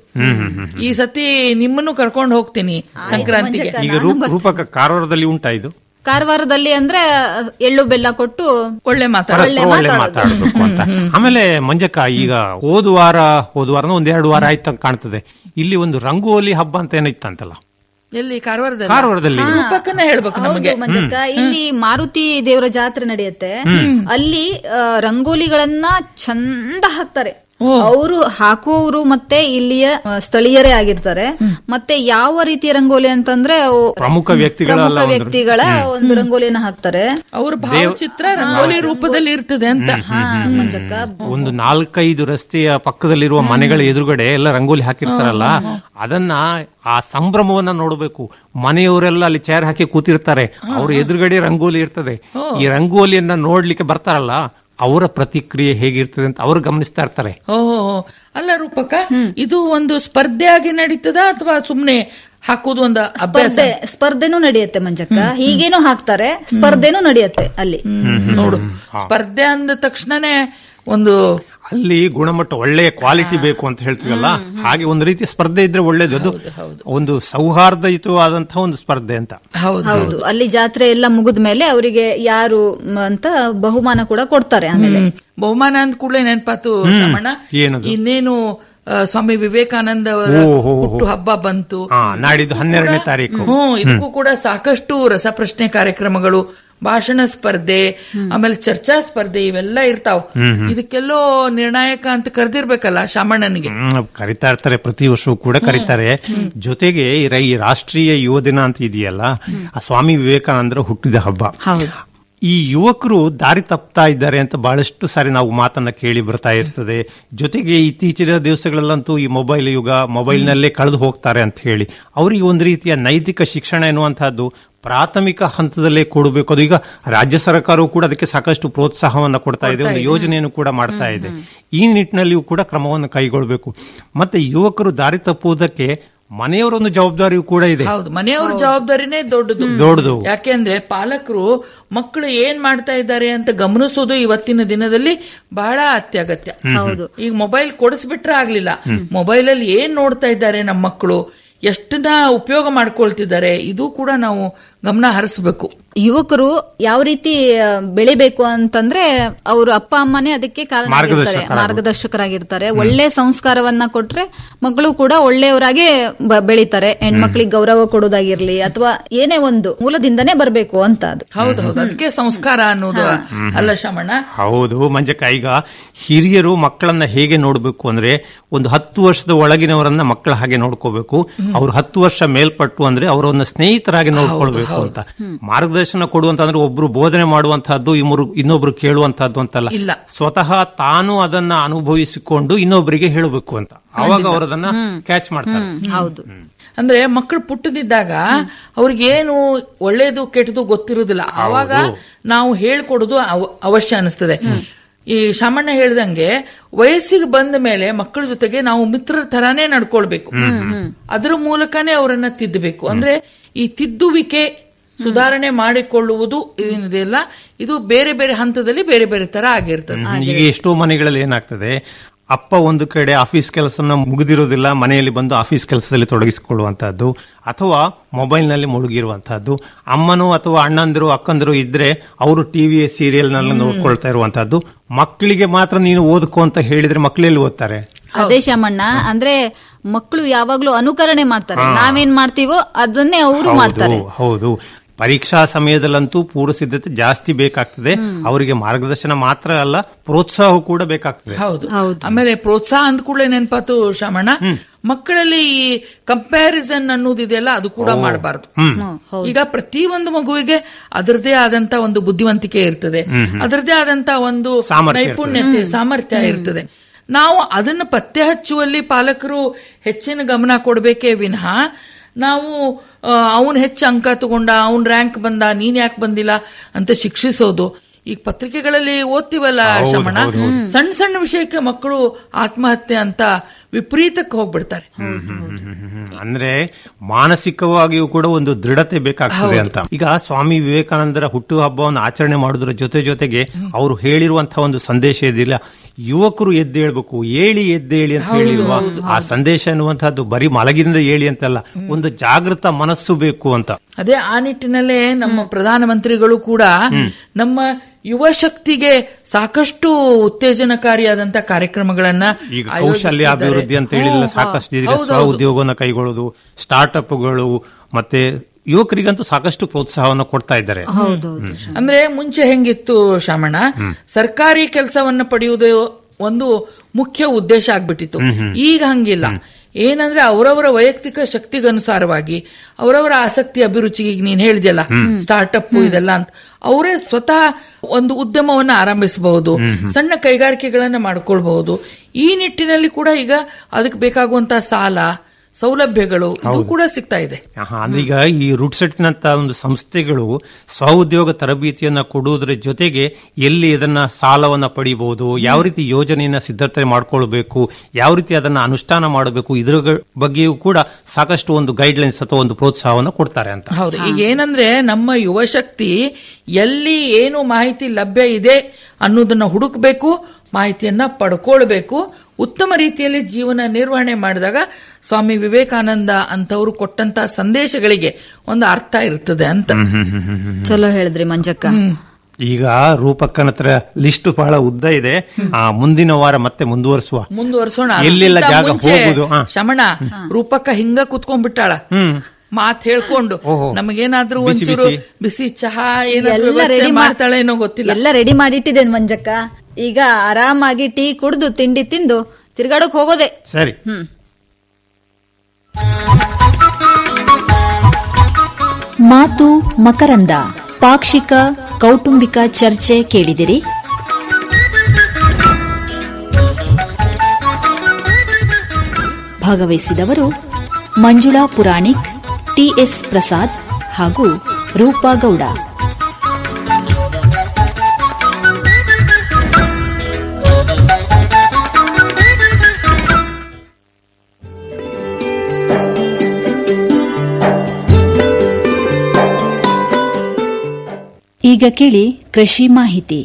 ಈ ಸತಿ ನಿಮ್ಮನ್ನು ಕರ್ಕೊಂಡು ಹೋಗ್ತೀನಿ ಸಂಕ್ರಾಂತಿಗೆ ಈಗ ರೂಪ ರೂಪಕ ಕಾರವಾರದಲ್ಲಿ ಉಂಟಾ ಇದು ಕಾರವಾರದಲ್ಲಿ ಅಂದ್ರೆ ಎಳ್ಳು ಬೆಲ್ಲ ಕೊಟ್ಟು ಒಳ್ಳೆ ಮಾತಾಡ ಪರಸ್ಪರ ಒಳ್ಳೆ ಮಾತಾಡಬೇಕು ಅಂತ ಆಮೇಲೆ ಮಂಜಕ್ಕ ಈಗ ಹೋದ ವಾರ ಹೋದ ವಾರ ಒಂದ್ ಎರಡು ವಾರ ಆಯ್ತು ಅಂತ ಕಾಣ್ತದೆ ಇಲ್ಲಿ ಒಂದು ರಂಗೋಲಿ ಹಬ್ಬ ಅಂತ ಏನಿತ್ತಂತಲ್ಲ ಎಲ್ಲಿ ಕಾರವಾರದಲ್ಲಿ ಕಾರವಾರದಲ್ಲಿ ರೂಪಕ್ಕನ್ನ ಹೇಳ್ಬೇಕು ನಮಗೆ ಹೌದು ಮಂಜಕ್ಕ ಇಲ್ಲಿ ಮಾರುತಿ ದೇವರ ಜಾತ್ರೆ ನಡೆಯುತ್ತೆ ಅಲ್ಲಿ ಆ, ರಂಗೋಲಿಗಳನ್ನ ಚಂದ ಹಾಕ್ತಾರೆ ಅವರು ಹಾಕುವವರು ಮತ್ತೆ ಇಲ್ಲಿಯ ಆ, ಸ್ಥಳೀಯರೇ ಆಗಿರ್ತಾರೆ ಮತ್ತೆ ಯಾವ ರೀತಿಯ ರಂಗೋಲಿ ಅಂತಂದ್ರೆ ಅವು ಪ್ರಮುಖ ವ್ಯಕ್ತಿಗಳ ಪ್ರಮುಖ ಅಲ್ಲ ಒಂದು- ವ್ಯಕ್ತಿಗಳ ಒಂದು ರಂಗೋಲಿಯನ್ನ ಹಾಕ್ತಾರೆ ಅವ್ರ ಭಾವಚಿತ್ರ ರಂಗೋಲಿ ರೂಪದಲ್ಲಿ ಇರ್ತದೆ ಅಂತ ಮಂಜಕ್ಕ ಒಂದು ನಾಲ್ಕೈದು ರಸ್ತೆಯ ಪಕ್ಕದಲ್ಲಿರುವ ಮನೆಗಳ ಎದುರುಗಡೆ ಎಲ್ಲ ರಂಗೋಲಿ ಹಾಕಿರ್ತಾರಲ್ಲ ಅದನ್ನ ಆ ಸಂಭ್ರಮವನ್ನ ನೋಡಬೇಕು ಮನೆಯವರೆಲ್ಲ ಅಲ್ಲಿ ಚೇರ್ ಹಾಕಿ ಕೂತಿರ್ತಾರೆ ಅವ್ರ ಎದುರುಗಡೆ ರಂಗೋಲಿ ಇರ್ತದೆ ಈ ರಂಗೋಲಿಯನ್ನ ನೋಡ್ಲಿಕ್ಕೆ ಬರ್ತಾರಲ್ಲ ಅವರ ಪ್ರತಿಕ್ರಿಯೆ ಹೇಗಿರ್ತದೆ ಅಂತ ಅವ್ರು ಗಮನಿಸ್ತಾ ಇರ್ತಾರೆ ಓಹೋ ಅಲ್ಲ ರೂಪಕ ಇದು ಒಂದು ಸ್ಪರ್ಧೆ ಆಗಿ ನಡೀತದ ಅಥವಾ ಸುಮ್ನೆ ಹಾಕೋದು ಒಂದು ಅಭ್ಯಾಸ ಸ್ಪರ್ಧೆ ಸ್ಪರ್ಧೆನೂ ನಡೆಯುತ್ತೆ ಮಂಜಕ್ಕ ಹೀಗೇನೂ ಹಾಕ್ತಾರೆ ಸ್ಪರ್ಧೆನೂ ನಡೆಯುತ್ತೆ ಅಲ್ಲಿ ನೋಡು ಸ್ಪರ್ಧೆ ಅಂದ ತಕ್ಷಣನೇ ಒಂದು ಅಲ್ಲಿ ಗುಣಮಟ್ಟ ಒಳ್ಳೆಯ ಕ್ವಾಲಿಟಿ ಬೇಕು ಅಂತ ಹೇಳ್ತೀವಲ್ಲ ಹಾಗೆ ಒಂದು ರೀತಿ ಸ್ಪರ್ಧೆ ಇದ್ರೆ ಒಳ್ಳೇದು ಅದು ಒಂದು ಸೌಹಾರ್ದಯುತವಾದಂತಹ ಒಂದು ಸ್ಪರ್ಧೆ ಅಂತ ಹೌದು ಅಲ್ಲಿ ಜಾತ್ರೆ ಎಲ್ಲ ಮುಗಿದ ಮೇಲೆ ಅವರಿಗೆ ಯಾರು ಮ್, ಅಂತ ಬಹುಮಾನ ಕೂಡ ಕೊಡ್ತಾರೆ ಆಮೇಲೆ ಹ್ಮ್. ಬಹುಮಾನ ಅಂದ ಕೂಡಲೇ ನೆನಪಾತು ಹ್ಮ್. ಸಮಣ್ಣ ಏನದು? ಇನ್ನೇನು ಆ, ಸ್ವಾಮಿ ವಿವೇಕಾನಂದ ಅವರ ಓ, ಹೋ, ಹೋ. ಹುಟ್ಟು ಹಬ್ಬ ಬಂತು ಹಾ ನಾಡಿದ್ದು ಹನ್ನೆರಡನೇ ತಾರೀಕು ಹ್ಮ್ ಇದಕ್ಕೂ ಕೂಡ ಸಾಕಷ್ಟು ರಸಪ್ರಶ್ನೆ ಕಾರ್ಯಕ್ರಮಗಳು ಭಾಷಣ ಸ್ಪರ್ಧೆ ಆಮೇಲೆ ಚರ್ಚಾ ಸ್ಪರ್ಧೆ ಇವೆಲ್ಲ ಇರ್ತಾವ ಹ್ಮ್, ಹ್ಮ್. ಇದಕ್ಕೆಲ್ಲೋ ನಿರ್ಣಾಯಕ ಅಂತ ಕರೆದಿರ್ಬೇಕಲ್ಲ ಶಾಮಣ್ಣನಿಗೆ ಹ್ಮ್, ಕರಿತಾ ಇರ್ತಾರೆ ಪ್ರತಿ ವರ್ಷವೂ ಕೂಡ ಕರೀತಾರೆ ಜೊತೆಗೆ ಈ ರ- ಈ ರಾಷ್ಟ್ರೀಯ ಯುವ ದಿನ ಅಂತ ಇದೆಯಲ್ಲ ಆ ಸ್ವಾಮಿ ವಿವೇಕಾನಂದರ ಹುಟ್ಟಿದ ಹಬ್ಬ ಈ ಯುವಕರು ದಾರಿ ತಪ್ತಾ ಇದ್ದಾರೆ ಅಂತ ಬಹಳಷ್ಟು ಸಾರಿ ನಾವು ಮಾತನ್ನ ಕೇಳಿ ಬರ್ತಾ ಇರ್ತದೆ ಜೊತೆಗೆ ಇತ್ತೀಚಿನ ದಿವಸಗಳಲ್ಲಂತೂ ಈ ಮೊಬೈಲ್ ಯುಗ ಮೊಬೈಲ್ನಲ್ಲೇ ಕಳೆದು ಹೋಗ್ತಾರೆ ಅಂತ ಹೇಳಿ ಅವರಿಗೆ ಒಂದು ರೀತಿಯ ನೈತಿಕ ಶಿಕ್ಷಣ ಎನ್ನುವಂತಹದ್ದು ಪ್ರಾಥಮಿಕ ಹಂತದಲ್ಲೇ ಕೊಡಬೇಕು ಅದು ಈಗ ರಾಜ್ಯ ಸರ್ಕಾರವು ಕೂಡ ಅದಕ್ಕೆ ಸಾಕಷ್ಟು ಪ್ರೋತ್ಸಾಹವನ್ನು ಕೊಡ್ತಾ ಇದೆ ಒಂದು ಯೋಜನೆಯನ್ನು ಕೂಡ ಮಾಡ್ತಾ ಇದೆ ಈ ನಿಟ್ಟಿನಲ್ಲಿಯೂ ಕೂಡ ಕ್ರಮವನ್ನು ಕೈಗೊಳ್ಳಬೇಕು ಮತ್ತೆ ಯುವಕರು ದಾರಿ ತಪ್ಪುವುದಕ್ಕೆ ಮನೆಯವರೊಂದು ಜವಾಬ್ದಾರಿಯೂ ಕೂಡ ಇದೆ ಹೌದು ಮನೆಯವ್ರ ಜವಾಬ್ದಾರಿನೇ ದೊಡ್ಡದು ದೊಡ್ಡದು. ಯಾಕೆಂದ್ರೆ ಪಾಲಕರು ಮಕ್ಕಳು ಏನ್ ಮಾಡ್ತಾ ಇದ್ದಾರೆ ಅಂತ ಗಮನಿಸೋದು ಇವತ್ತಿನ ದಿನದಲ್ಲಿ ಬಹಳ ಅತ್ಯಗತ್ಯ ಹೌದು. ಈಗ ಮೊಬೈಲ್ ಕೊಡಿಸ್ಬಿಟ್ರೆ ಆಗ್ಲಿಲ್ಲ ಮೊಬೈಲ್ ಅಲ್ಲಿ ಏನ್ ನೋಡ್ತಾ ಇದ್ದಾರೆ ನಮ್ಮ ಮಕ್ಕಳು ಎಷ್ಟನ್ನ ಉಪಯೋಗ ಮಾಡ್ಕೊಳ್ತಿದ್ದಾರೆ ಇದು ಕೂಡ ನಾವು ಗಮನ ಹರಿಸ್ಬೇಕು ಯುವಕರು ಯಾವ ರೀತಿ ಆ, ಬೆಳಿಬೇಕು ಅಂತಂದ್ರೆ ಅವರು ಅಪ್ಪ ಅಮ್ಮನೇ ಅದಕ್ಕೆ ಕಾರಣ ಮಾರ್ಗದರ್ಶಕರಾಗಬೇಕು. ಮಾರ್ಗದರ್ಶಕರಾಗಿರ್ತಾರೆ ಒಳ್ಳೆ ಸಂಸ್ಕಾರವನ್ನ ಕೊಟ್ರೆ ಮಕ್ಕಳು ಕೂಡ ಒಳ್ಳೆಯವರಾಗೆ ಬ- ಬೆಳಿತಾರೆ ಹೆಣ್ಮಕ್ಳಿಗೆ ಗೌರವ ಕೊಡೋದಾಗಿರ್ಲಿ ಅಥವಾ ಏನೇ ಒಂದು ಮೂಲದಿಂದನೇ ಬರಬೇಕು ಅಂತ ಅದು ಹೌದು ಹೌದು ಅದಕ್ಕೆ ಸಂಸ್ಕಾರ ಅನ್ನೋದು ಅಲ್ಲ ಶಮಣ್ಣ ಹೌದು ಮಂಜಕ್ಕ ಈಗ ಹಿರಿಯರು ಮಕ್ಕಳನ್ನ ಹೇಗೆ ನೋಡಬೇಕು ಅಂದ್ರೆ ಒಂದು ಹತ್ತು ವರ್ಷದ ಒಳಗಿನವರನ್ನ ಮಕ್ಕಳ ಹಾಗೆ ನೋಡ್ಕೋಬೇಕು ಅವ್ರು ಹತ್ತು ವರ್ಷ ಮೇಲ್ಪಟ್ಟು ಅಂದ್ರೆ ಅವರನ್ನ ಸ್ನೇಹಿತರಾಗಿ ನೋಡ್ಕೊಳ್ಬೇಕು ಅಂತ ಮಾರ್ಗದರ್ಶನ ಕೊಡುವಂತಂದ್ರೆ ಒಬ್ರು ಬೋಧನೆ ಮಾಡುವಂತಹದ್ದು ಇಮ್ಮರು ಇನ್ನೊಬ್ರು ಕೇಳುವಂತಹದ್ದು ಅಂತಲ್ಲ ಇಲ್ಲ. ಸ್ವತಃ ತಾನು ಅದನ್ನ ಅನುಭವಿಸಿಕೊಂಡು ಇನ್ನೊಬ್ಬರಿಗೆ ಹೇಳಬೇಕು ಅಂತ ಅವಾಗ ಅವರದನ್ನ ಕ್ಯಾಚ್ ಮಾಡ್ತಾರೆ ಹೌದು ಅಂದ್ರೆ ಮಕ್ಕಳು ಪುಟ್ಟದಿದ್ದಾಗ ಅವ್ರಿಗೇನು ಒಳ್ಳೇದು ಕೆಟ್ಟದು ಗೊತ್ತಿರುವುದಿಲ್ಲ ಆವಾಗ ನಾವು ಹೇಳ್ಕೊಡೋದು ಅವ- ಅವಶ್ಯ ಅನಿಸ್ತದೆ ಈ ಶಾಮಣ್ಣ ಹೇಳ್ದಂಗೆ ವಯಸ್ಸಿಗೆ ಬಂದ ಮೇಲೆ ಮಕ್ಕಳ ಜೊತೆಗೆ ನಾವು ಮಿತ್ರರ ತರಾನೇ ನಡ್ಕೊಳ್ಬೇಕು ಅದ್ರ ಮೂಲಕನೇ ಅವರನ್ನ ತಿದ್ದಬೇಕು ಅಂದ್ರೆ ಈ ತಿದ್ದುವಿಕೆ ಸುಧಾರಣೆ ಮಾಡಿಕೊಳ್ಳುವುದು ಏನಿದೆಯಲ್ಲ ಇದು ಬೇರೆ ಬೇರೆ ಹಂತದಲ್ಲಿ ಬೇರೆ ಬೇರೆ ತರ ಆಗಿರ್ತದೆ ಈಗ ಎಷ್ಟೋ ಮನೆಗಳಲ್ಲಿ ಏನಾಗ್ತದೆ ಅಪ್ಪ ಒಂದು ಕಡೆ ಆಫೀಸ್ ಕೆಲಸನ ಮುಗಿದಿರೋದಿಲ್ಲ ಮನೆಯಲ್ಲಿ ಬಂದು ಆಫೀಸ್ ಕೆಲಸದಲ್ಲಿ ತೊಡಗಿಸಿಕೊಳ್ಳುವಂತಹದ್ದು ಅಥವಾ ಮೊಬೈಲ್ ನಲ್ಲಿ ಮುಳುಗಿರುವಂತಹದ್ದು ಅಮ್ಮನೋ ಅಥವಾ ಅಣ್ಣಂದಿರು ಅಕ್ಕಂದಿರು ಇದ್ರೆ ಅವರು ಟಿವಿ ಸೀರಿಯಲ್ ನಲ್ಲಿ ನೋಡ್ಕೊಳ್ತಾ ಇರುವಂತಹದ್ದು ಮಕ್ಕಳಿಗೆ ಮಾತ್ರ ನೀನು ಓದ್ಕೋ ಅಂತ ಹೇಳಿದ್ರೆ ಮಕ್ಕಳೆಲ್ಲಿ ಓದ್ತಾರೆ ಅದೇ ಶಾಮಣ್ಣ ಅಂದ್ರೆ ಮಕ್ಕಳು ಯಾವಾಗ್ಲೂ ಅನುಕರಣೆ ಮಾಡ್ತಾರೆ ನಾವೇನ್ ಮಾಡ್ತೀವೋ ಅದನ್ನೇ ಅವರು ಮಾಡ್ತಾರೆ ಹೌದು ಹೌದು ಪರೀಕ್ಷಾ ಸಮಯದಲ್ಲಂತೂ ಪೂರ್ವ ಸಿದ್ಧತೆ ಜಾಸ್ತಿ ಬೇಕಾಗ್ತದೆ ಅವರಿಗೆ ಮಾರ್ಗದರ್ಶನ ಮಾತ್ರ ಅಲ್ಲ ಪ್ರೋತ್ಸಾಹ ಕೂಡ ಬೇಕಾಗ್ತದೆ ಹೌದು ಆಮೇಲೆ ಪ್ರೋತ್ಸಾಹ ಅಂದ ಕೂಡಲೇ ನೆನಪಾತು ಶ್ರಮಣ ಮಕ್ಕಳಲ್ಲಿ ಈ ಕಂಪ್ಯಾರಿಸನ್ ಅನ್ನೋದಿದೆಯಲ್ಲ ಅದು ಕೂಡ ಮಾಡಬಾರ್ದು ಈಗ ಪ್ರತಿ ಒಂದು ಮಗುವಿಗೆ ಅದರದೇ ಆದಂತ ಒಂದು ಬುದ್ಧಿವಂತಿಕೆ ಇರ್ತದೆ ಅದರದೇ ಆದಂತ ಒಂದು ಸಾಮರ್ಥ್ಯ ನೈಪುಣ್ಯತೆ ಸಾಮರ್ಥ್ಯ ಇರ್ತದೆ ನಾವು ಅದನ್ನ ಪತ್ತೆ ಹಚ್ಚುವಲ್ಲಿ ಪಾಲಕರು ಹೆಚ್ಚಿನ ಗಮನ ಕೊಡಬೇಕೇ ವಿನಃ ನಾವು ಅವನ್ ಹೆಚ್ಚು ಅಂಕ ತಗೊಂಡ ಅವನ್ ರ್ಯಾಂಕ್ ಬಂದ ನೀನ್ ಯಾಕೆ ಬಂದಿಲ್ಲ ಅಂತ ಶಿಕ್ಷಿಸೋದು ಈಗ ಪತ್ರಿಕೆಗಳಲ್ಲಿ ಓದ್ತೀವಲ್ಲ ಶಮಣ ಸಣ್ಣ ಸಣ್ಣ ವಿಷಯಕ್ಕೆ ಮಕ್ಕಳು ಆತ್ಮಹತ್ಯೆ ಅಂತ ವಿಪರೀತಕ್ಕೆ ಹೋಗ್ಬಿಡ್ತಾರೆ ಅಂದ್ರೆ ಮಾನಸಿಕವಾಗಿಯೂ ಕೂಡ ಒಂದು ದೃಢತೆ ಬೇಕಾಗ್ತದೆ ಅಂತ ಈಗ ಸ್ವಾಮಿ ವಿವೇಕಾನಂದರ ಹುಟ್ಟು ಹಬ್ಬವನ್ನು ಆಚರಣೆ ಮಾಡೋದ್ರ ಜೊತೆ ಜೊತೆಗೆ ಅವರು ಹೇಳಿರುವಂತಹ ಒಂದು ಸಂದೇಶ ಇದಿಲ್ಲ ಯುವಕರು ಎದ್ದೇಳ್ಬೇಕು ಏಳಿ ಎದ್ದೇಳಿ ಅಂತ ಹೇಳಿರುವ ಆ ಸಂದೇಶ ಅನ್ನುವಂತಹದ್ದು ಬರೀ ಮಲಗಿನಿಂದ ಏಳಿ ಅಂತಲ್ಲ ಒಂದು ಜಾಗೃತ ಮನಸ್ಸು ಬೇಕು ಅಂತ ಅದೇ ಆ ನಿಟ್ಟಿನಲ್ಲೇ ನಮ್ಮ ಪ್ರಧಾನಮಂತ್ರಿಗಳು ಕೂಡ ನಮ್ಮ ಯುವ ಶಕ್ತಿಗೆ ಸಾಕಷ್ಟು ಉತ್ತೇಜನಕಾರಿಯಾದಂತ ಕಾರ್ಯಕ್ರಮಗಳನ್ನ ಈಗ ಕೌಶಲ್ಯ ಅಭಿವೃದ್ಧಿ ಅಂತ ಹೇಳಿಲ್ಲ ಸಾಕಷ್ಟು ಈಗ ಸ್ವ ಉದ್ಯೋಗವನ್ನು ಕೈಗೊಳ್ಳೋದು ಸ್ಟಾರ್ಟ್ಅಪ್ಗಳು ಮತ್ತೆ ಯುವಕರಿಗಂತೂ ಸಾಕಷ್ಟು ಪ್ರೋತ್ಸಾಹವನ್ನು ಕೊಡ್ತಾ ಇದ್ದಾರೆ ಅಂದ್ರೆ ಮುಂಚೆ ಹೆಂಗಿತ್ತು ಶಾಮಣ್ಣ ಸರ್ಕಾರಿ ಕೆಲಸವನ್ನ ಪಡೆಯುವುದು ಒಂದು ಮುಖ್ಯ ಉದ್ದೇಶ ಆಗ್ಬಿಟ್ಟಿತ್ತು ಈಗ ಹಂಗಿಲ್ಲ ಏನಂದ್ರೆ ಅವರವರ ವೈಯಕ್ತಿಕ ಶಕ್ತಿಗನುಸಾರವಾಗಿ ಅವರವರ ಆಸಕ್ತಿ ಅಭಿರುಚಿಗೆ ಈಗ ನೀನ್ ಹೇಳಿದ್ಯಲ್ಲ ಸ್ಟಾರ್ಟ್ಅಪ್ ಇದೆಲ್ಲ ಅಂತ ಅವರೇ ಸ್ವತಃ ಒಂದು ಉದ್ಯಮವನ್ನ ಆರಂಭಿಸಬಹುದು ಸಣ್ಣ ಕೈಗಾರಿಕೆಗಳನ್ನ ಮಾಡ್ಕೊಳ್ಬಹುದು ಈ ನಿಟ್ಟಿನಲ್ಲಿ ಕೂಡ ಈಗ ಅದಕ್ಕೆ ಬೇಕಾಗುವಂತ ಸಾಲ ಸೌಲಭ್ಯಗಳು ಇದು ಹೌದು. ಕೂಡ ಸಿಗ್ತಾ ಇದೆ ಆಹಾ, ಅಂದ್ರೆ ಈಗ ಈ ರೂಟ್ಸೆಟ್ನಂತ ಒಂದು ಸಂಸ್ಥೆಗಳು ಸ್ವಉದ್ಯೋಗ ತರಬೇತಿಯನ್ನ ಕೊಡುವುದರ ಜೊತೆಗೆ ಎಲ್ಲಿ ಇದನ್ನ ಸಾಲವನ್ನ ಪಡಿಬಹುದು ಯಾವ ರೀತಿ ಯೋಜನೆಯನ್ನ ಸಿದ್ಧತೆ ಮಾಡ್ಕೊಳ್ಬೇಕು ಯಾವ ರೀತಿ ಅದನ್ನ ಅನುಷ್ಠಾನ ಮಾಡಬೇಕು ಇದರ ಗ- ಬಗ್ಗೆಯೂ ಕೂಡ ಸಾಕಷ್ಟು ಒಂದು ಗೈಡ್ಲೈನ್ಸ್ ಅಥವಾ ಒಂದು ಪ್ರೋತ್ಸಾಹವನ್ನು ಕೊಡ್ತಾರೆ ಅಂತ ಹೌದು ಈಗ ಏನಂದ್ರೆ ನಮ್ಮ ಯುವ ಶಕ್ತಿ ಎಲ್ಲಿ ಏನು ಮಾಹಿತಿ ಲಭ್ಯ ಇದೆ ಅನ್ನೋದನ್ನ ಹುಡುಕ್ಬೇಕು ಮಾಹಿತಿಯನ್ನ ಪಡ್ಕೊಳ್ಬೇಕು ಉತ್ತಮ ರೀತಿಯಲ್ಲಿ ಜೀವನ ನಿರ್ವಹಣೆ ಮಾಡಿದಾಗ ಸ್ವಾಮಿ ವಿವೇಕಾನಂದ ಅಂತವರು ಕೊಟ್ಟಂತ ಸಂದೇಶಗಳಿಗೆ ಒಂದು ಅರ್ಥ ಇರ್ತದೆ ಅಂತ ಚಲೋ ಹೇಳಿದ್ರಿ ಮಂಜಕ್ಕ ಈಗ ರೂಪಕ್ಕನ ಹತ್ರ ಲಿಸ್ಟ್ ಬಹಳ ಉದ್ದ ಇದೆ ಆ ಮುಂದಿನ ವಾರ ಮತ್ತೆ ಮುಂದುವರಿಸುವ ಮುಂದುವರ್ಸೋಣ ಎಲ್ಲೆಲ್ಲ ಅದಕ್ಕಿಂತ ಜಾಗ ಮುಂಚೆ ಹೋಗುದು, ಹಾ. ಶಮಣ ರೂಪಕ್ಕ ಹಿಂಗ ಕುತ್ಕೊಂಡ್ಬಿಟ್ಟಾಳ ಮಾತ್ ಹೇಳ್ಕೊಂಡು ಓಹೋ. ನಮಗೇನಾದ್ರೂ ಬಿಸಿ ಒಂಚೂರು ಬಿಸಿ. ಬಿಸಿ ಚಹಾ ಏನಾದ್ರೂ ಎಲ್ಲ ವ್ಯವಸ್ಥೆ ರೆಡಿ ಮಾಡ್ತಾಳೆ ಏನೋ ಗೊತ್ತಿಲ್ಲ ಎಲ್ಲ ರೆಡಿ ಮಾಡಿಟ್ಟಿದ್ದೇನೆ ಮಂಜಕ್ಕ ಈಗ ಆರಾಮಾಗಿ ಟೀ ಕುಡ್ದು ತಿಂಡಿ ತಿಂದು ತಿರ್ಗಾಡಕ್ ಹೋಗೋದೆ ಸರಿ ಹ್ಮ್ ಮಾತು ಮಕರಂದ ಪಾಕ್ಷಿಕ ಕೌಟುಂಬಿಕ ಚರ್ಚೆ ಕೇಳಿದಿರಿ ಭಾಗವಹಿಸಿದವರು ಮಂಜುಳಾ ಪುರಾಣಿಕ್ ಟಿಎಸ್ ಪ್ರಸಾದ್ ಹಾಗೂ ರೂಪಾ ಗೌಡ ಈಗ ಕೇಳಿ ಕೃಷಿ ಮಾಹಿತಿ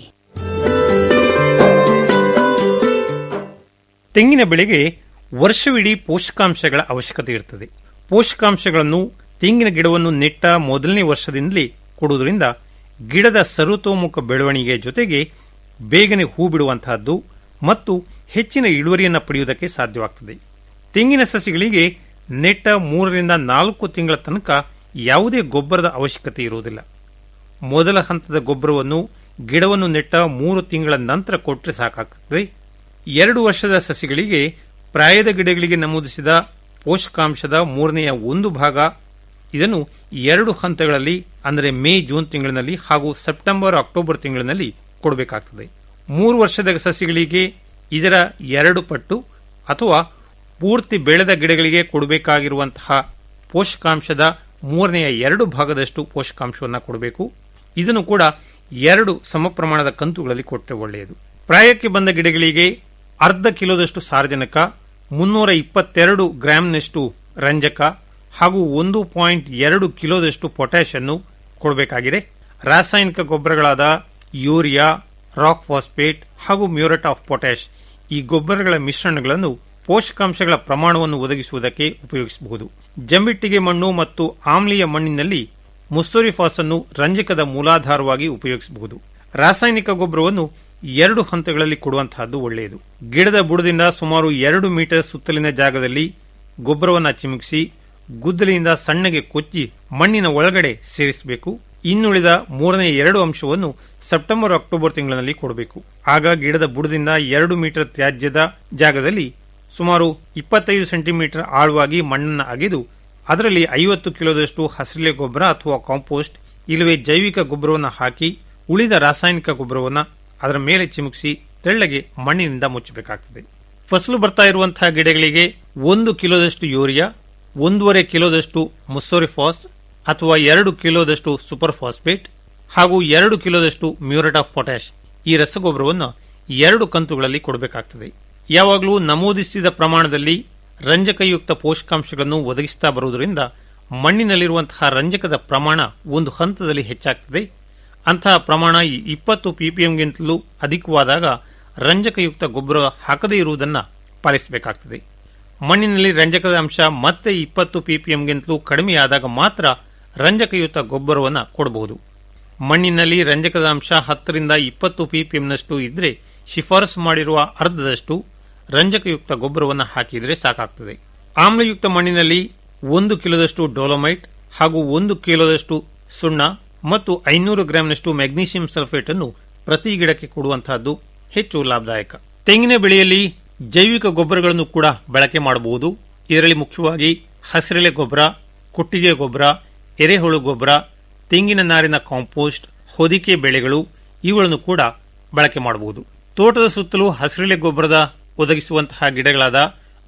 ತೆಂಗಿನ ಬೆಳೆಗೆ ವರ್ಷವಿಡೀ ಪೋಷಕಾಂಶಗಳ ಅವಶ್ಯಕತೆ ಇರ್ತದೆ ಪೋಷಕಾಂಶಗಳನ್ನು ತೆಂಗಿನ ಗಿಡವನ್ನು ನೆಟ್ಟ ಮೊದಲನೇ ವರ್ಷದಿಂದಲೇ ಕೊಡುವುದರಿಂದ ಗಿಡದ ಸರ್ವತೋಮುಖ ಬೆಳವಣಿಗೆ ಜೊತೆಗೆ ಬೇಗನೆ ಹೂ ಬಿಡುವಂತಹದ್ದು ಮತ್ತು ಹೆಚ್ಚಿನ ಇಳುವರಿಯನ್ನು ಪಡೆಯುವುದಕ್ಕೆ ಸಾಧ್ಯವಾಗ್ತದೆ ತೆಂಗಿನ ಸಸಿಗಳಿಗೆ ನೆಟ್ಟ ಮೂರರಿಂದ ನಾಲ್ಕು ತಿಂಗಳ ತನಕ ಯಾವುದೇ ಗೊಬ್ಬರದ ಅವಶ್ಯಕತೆ ಇರುವುದಿಲ್ಲ ಮೊದಲ ಹಂತದ ಗೊಬ್ಬರವನ್ನು ಗಿಡವನ್ನು ನೆಟ್ಟ ಮೂರು ತಿಂಗಳ ನಂತರ ಕೊಟ್ಟರೆ ಸಾಕಾಗ್ತದೆ ಎರಡು ವರ್ಷದ ಸಸಿಗಳಿಗೆ ಪ್ರಾಯದ ಗಿಡಗಳಿಗೆ ನಮೂದಿಸಿದ ಪೋಷಕಾಂಶದ ಮೂರನೆಯ ಒಂದು ಭಾಗ ಇದನ್ನು ಎರಡು ಹಂತಗಳಲ್ಲಿ ಅಂದರೆ ಮೇ ಜೂನ್ ತಿಂಗಳಿನಲ್ಲಿ ಹಾಗೂ ಸೆಪ್ಟೆಂಬರ್ ಅಕ್ಟೋಬರ್ ತಿಂಗಳಿನಲ್ಲಿ ಕೊಡಬೇಕಾಗ್ತದೆ ಮೂರು ವರ್ಷದ ಸಸಿಗಳಿಗೆ ಇದರ ಎರಡು ಪಟ್ಟು ಅಥವಾ ಪೂರ್ತಿ ಬೆಳೆದ ಗಿಡಗಳಿಗೆ ಕೊಡಬೇಕಾಗಿರುವಂತಹ ಪೋಷಕಾಂಶದ ಮೂರನೆಯ ಎರಡು ಭಾಗದಷ್ಟು ಪೋಷಕಾಂಶವನ್ನು ಕೊಡಬೇಕು ಇದನ್ನು ಕೂಡ ಎರಡು ಸಮ ಪ್ರಮಾಣದ ಕಂತುಗಳಲ್ಲಿ ಕೊಟ್ಟರೆ ಒಳ್ಳೆಯದು ಪ್ರಾಯಕ್ಕೆ ಬಂದ ಗಿಡಗಳಿಗೆ ಅರ್ಧ ಕಿಲೋದಷ್ಟು ಸಾರಜನಕ ಮುನ್ನೂರ ಇಪ್ಪತ್ತೆರಡು ಗ್ರಾಂನಷ್ಟು ರಂಜಕ ಹಾಗೂ ಒಂದು ಪಾಯಿಂಟ್ ಎರಡು ಕಿಲೋದಷ್ಟು ಪೊಟ್ಯಾಶ್ ಅನ್ನು ಕೊಡಬೇಕಾಗಿದೆ ರಾಸಾಯನಿಕ ಗೊಬ್ಬರಗಳಾದ ಯೂರಿಯಾ ರಾಕ್ ಫಾಸ್ಫೇಟ್ ಹಾಗೂ ಮ್ಯೂರೇಟ್ ಆಫ್ ಪೊಟ್ಯಾಶ್ ಈ ಗೊಬ್ಬರಗಳ ಮಿಶ್ರಣಗಳನ್ನು ಪೋಷಕಾಂಶಗಳ ಪ್ರಮಾಣವನ್ನು ಒದಗಿಸುವುದಕ್ಕೆ ಉಪಯೋಗಿಸಬಹುದು ಜಂಬಿಟ್ಟಿಗೆ ಮಣ್ಣು ಮತ್ತು ಆಮ್ಲೀಯ ಮಣ್ಣಿನಲ್ಲಿ ಮುಸ್ಸೋರಿಫಾಸ್ ಅನ್ನು ರಂಜಕದ ಮೂಲಾಧಾರವಾಗಿ ಉಪಯೋಗಿಸಬಹುದು ರಾಸಾಯನಿಕ ಗೊಬ್ಬರವನ್ನು ಎರಡು ಹಂತಗಳಲ್ಲಿ ಕೊಡುವಂತಹದ್ದು ಒಳ್ಳೆಯದು ಗಿಡದ ಬುಡದಿಂದ ಸುಮಾರು ಎರಡು ಮೀಟರ್ ಸುತ್ತಲಿನ ಜಾಗದಲ್ಲಿ ಗೊಬ್ಬರವನ್ನು ಚಿಮುಕಿಸಿ ಗುದ್ದಲಿಯಿಂದ ಸಣ್ಣಗೆ ಕೊಚ್ಚಿ ಮಣ್ಣಿನ ಒಳಗಡೆ ಸೇರಿಸಬೇಕು ಇನ್ನುಳಿದ ಮೂರನೇ ಎರಡು ಅಂಶವನ್ನು ಸೆಪ್ಟೆಂಬರ್ ಅಕ್ಟೋಬರ್ ತಿಂಗಳಿನಲ್ಲಿ ಕೊಡಬೇಕು ಆಗ ಗಿಡದ ಬುಡದಿಂದ ಎರಡು ಮೀಟರ್ ತ್ಯಾಜ್ಯದ ಜಾಗದಲ್ಲಿ ಸುಮಾರು ಇಪ್ಪತ್ತೈದು ಸೆಂಟಿಮೀಟರ್ ಆಳವಾಗಿ ಮಣ್ಣನ್ನು ಅಗೆದು ಅದರಲ್ಲಿ ಐವತ್ತು ಕಿಲೋದಷ್ಟು ಹಸಿರೆಲೆ ಗೊಬ್ಬರ ಅಥವಾ ಕಾಂಪೋಸ್ಟ್ ಇಲ್ಲವೇ ಜೈವಿಕ ಗೊಬ್ಬರವನ್ನು ಹಾಕಿ ಉಳಿದ ರಾಸಾಯನಿಕ ಗೊಬ್ಬರವನ್ನು ಅದರ ಮೇಲೆ ಚಿಮುಕಿಸಿ ತೆಳ್ಳಗೆ ಮಣ್ಣಿನಿಂದ ಮುಚ್ಚಬೇಕಾಗ್ತದೆ ಫಸಲು ಬರ್ತಾ ಇರುವಂತಹ ಗಿಡಗಳಿಗೆ ಒಂದು ಕಿಲೋದಷ್ಟು ಯೂರಿಯಾ ಒಂದೂವರೆ ಕಿಲೋದಷ್ಟು ಮುಸ್ಸೋರಿಫಾಸ್ ಅಥವಾ ಎರಡು ಕಿಲೋದಷ್ಟು ಸೂಪರ್ ಫಾಸ್ಫೇಟ್ ಹಾಗೂ ಎರಡು ಕಿಲೋದಷ್ಟು ಮ್ಯೂರೇಟ್ ಆಫ್ ಪೊಟ್ಯಾಶ್ ಈ ರಸಗೊಬ್ಬರವನ್ನು ಎರಡು ಕಂತುಗಳಲ್ಲಿ ಕೊಡಬೇಕಾಗ್ತದೆ ಯಾವಾಗಲೂ ನಮೂದಿಸಿದ ಪ್ರಮಾಣದಲ್ಲಿ ರಂಜಕಯುಕ್ತ ಪೋಷಕಾಂಶಗಳನ್ನು ಒದಗಿಸ್ತಾ ಬರುವುದರಿಂದ ಮಣ್ಣಿನಲ್ಲಿರುವಂತಹ ರಂಜಕದ ಪ್ರಮಾಣ ಒಂದು ಹಂತದಲ್ಲಿ ಹೆಚ್ಚಾಗ್ತದೆ ಅಂತಹ ಪ್ರಮಾಣ ಇಪ್ಪತ್ತು ಪಿಪಿಎಂಗಿಂತಲೂ ಅಧಿಕವಾದಾಗ ರಂಜಕಯುಕ್ತ ಗೊಬ್ಬರ ಹಾಕದೇ ಇರುವುದನ್ನು ಪಾಲಿಸಬೇಕಾಗ್ತದೆ ಮಣ್ಣಿನಲ್ಲಿ ರಂಜಕದ ಅಂಶ ಮತ್ತೆ ಇಪ್ಪತ್ತು ಪಿಪಿಎಂಗಿಂತಲೂ ಕಡಿಮೆಯಾದಾಗ ಮಾತ್ರ ರಂಜಕಯುಕ್ತ ಗೊಬ್ಬರವನ್ನು ಕೊಡಬಹುದು ಮಣ್ಣಿನಲ್ಲಿ ರಂಜಕದ ಅಂಶ ಹತ್ತರಿಂದ ಇಪ್ಪತ್ತು ಪಿಪಿಎಂನಷ್ಟು ಇದ್ರೆ ಶಿಫಾರಸು ಮಾಡಿರುವ ಅರ್ಧದಷ್ಟು ರಂಜಕಯುಕ್ತ ಗೊಬ್ಬರವನ್ನು ಹಾಕಿದರೆ ಸಾಕಾಗ್ತದೆ ಆಮ್ಲಯುಕ್ತ ಮಣ್ಣಿನಲ್ಲಿ ಒಂದು ಕಿಲೋದಷ್ಟು ಡೋಲೋಮೈಟ್ ಹಾಗೂ ಒಂದು ಕಿಲೋದಷ್ಟು ಸುಣ್ಣ ಮತ್ತು ಐನೂರು ಗ್ರಾಂನಷ್ಟು ಮೆಗ್ನೀಷಿಯಂ ಸಲ್ಫೇಟ್ ಅನ್ನು ಪ್ರತಿ ಗಿಡಕ್ಕೆ ಕೊಡುವಂತಹದ್ದು ಹೆಚ್ಚು ಲಾಭದಾಯಕ ತೆಂಗಿನ ಬೆಳೆಯಲ್ಲಿ ಜೈವಿಕ ಗೊಬ್ಬರಗಳನ್ನು ಕೂಡ ಬಳಕೆ ಮಾಡಬಹುದು ಇದರಲ್ಲಿ ಮುಖ್ಯವಾಗಿ ಹಸಿರೆಲೆ ಗೊಬ್ಬರ ಕುಟ್ಟಿಗೆ ಗೊಬ್ಬರ ಎರೆಹುಳು ಗೊಬ್ಬರ ತೆಂಗಿನ ನಾರಿನ ಕಾಂಪೋಸ್ಟ್ ಹೊದಿಕೆ ಬೆಳೆಗಳು ಇವುಗಳನ್ನು ಕೂಡ ಬಳಕೆ ಮಾಡಬಹುದು ತೋಟದ ಸುತ್ತಲೂ ಹಸಿರೆಲೆ ಗೊಬ್ಬರದ ಒದಗಿಸುವಂತಹ ಗಿಡಗಳಾದ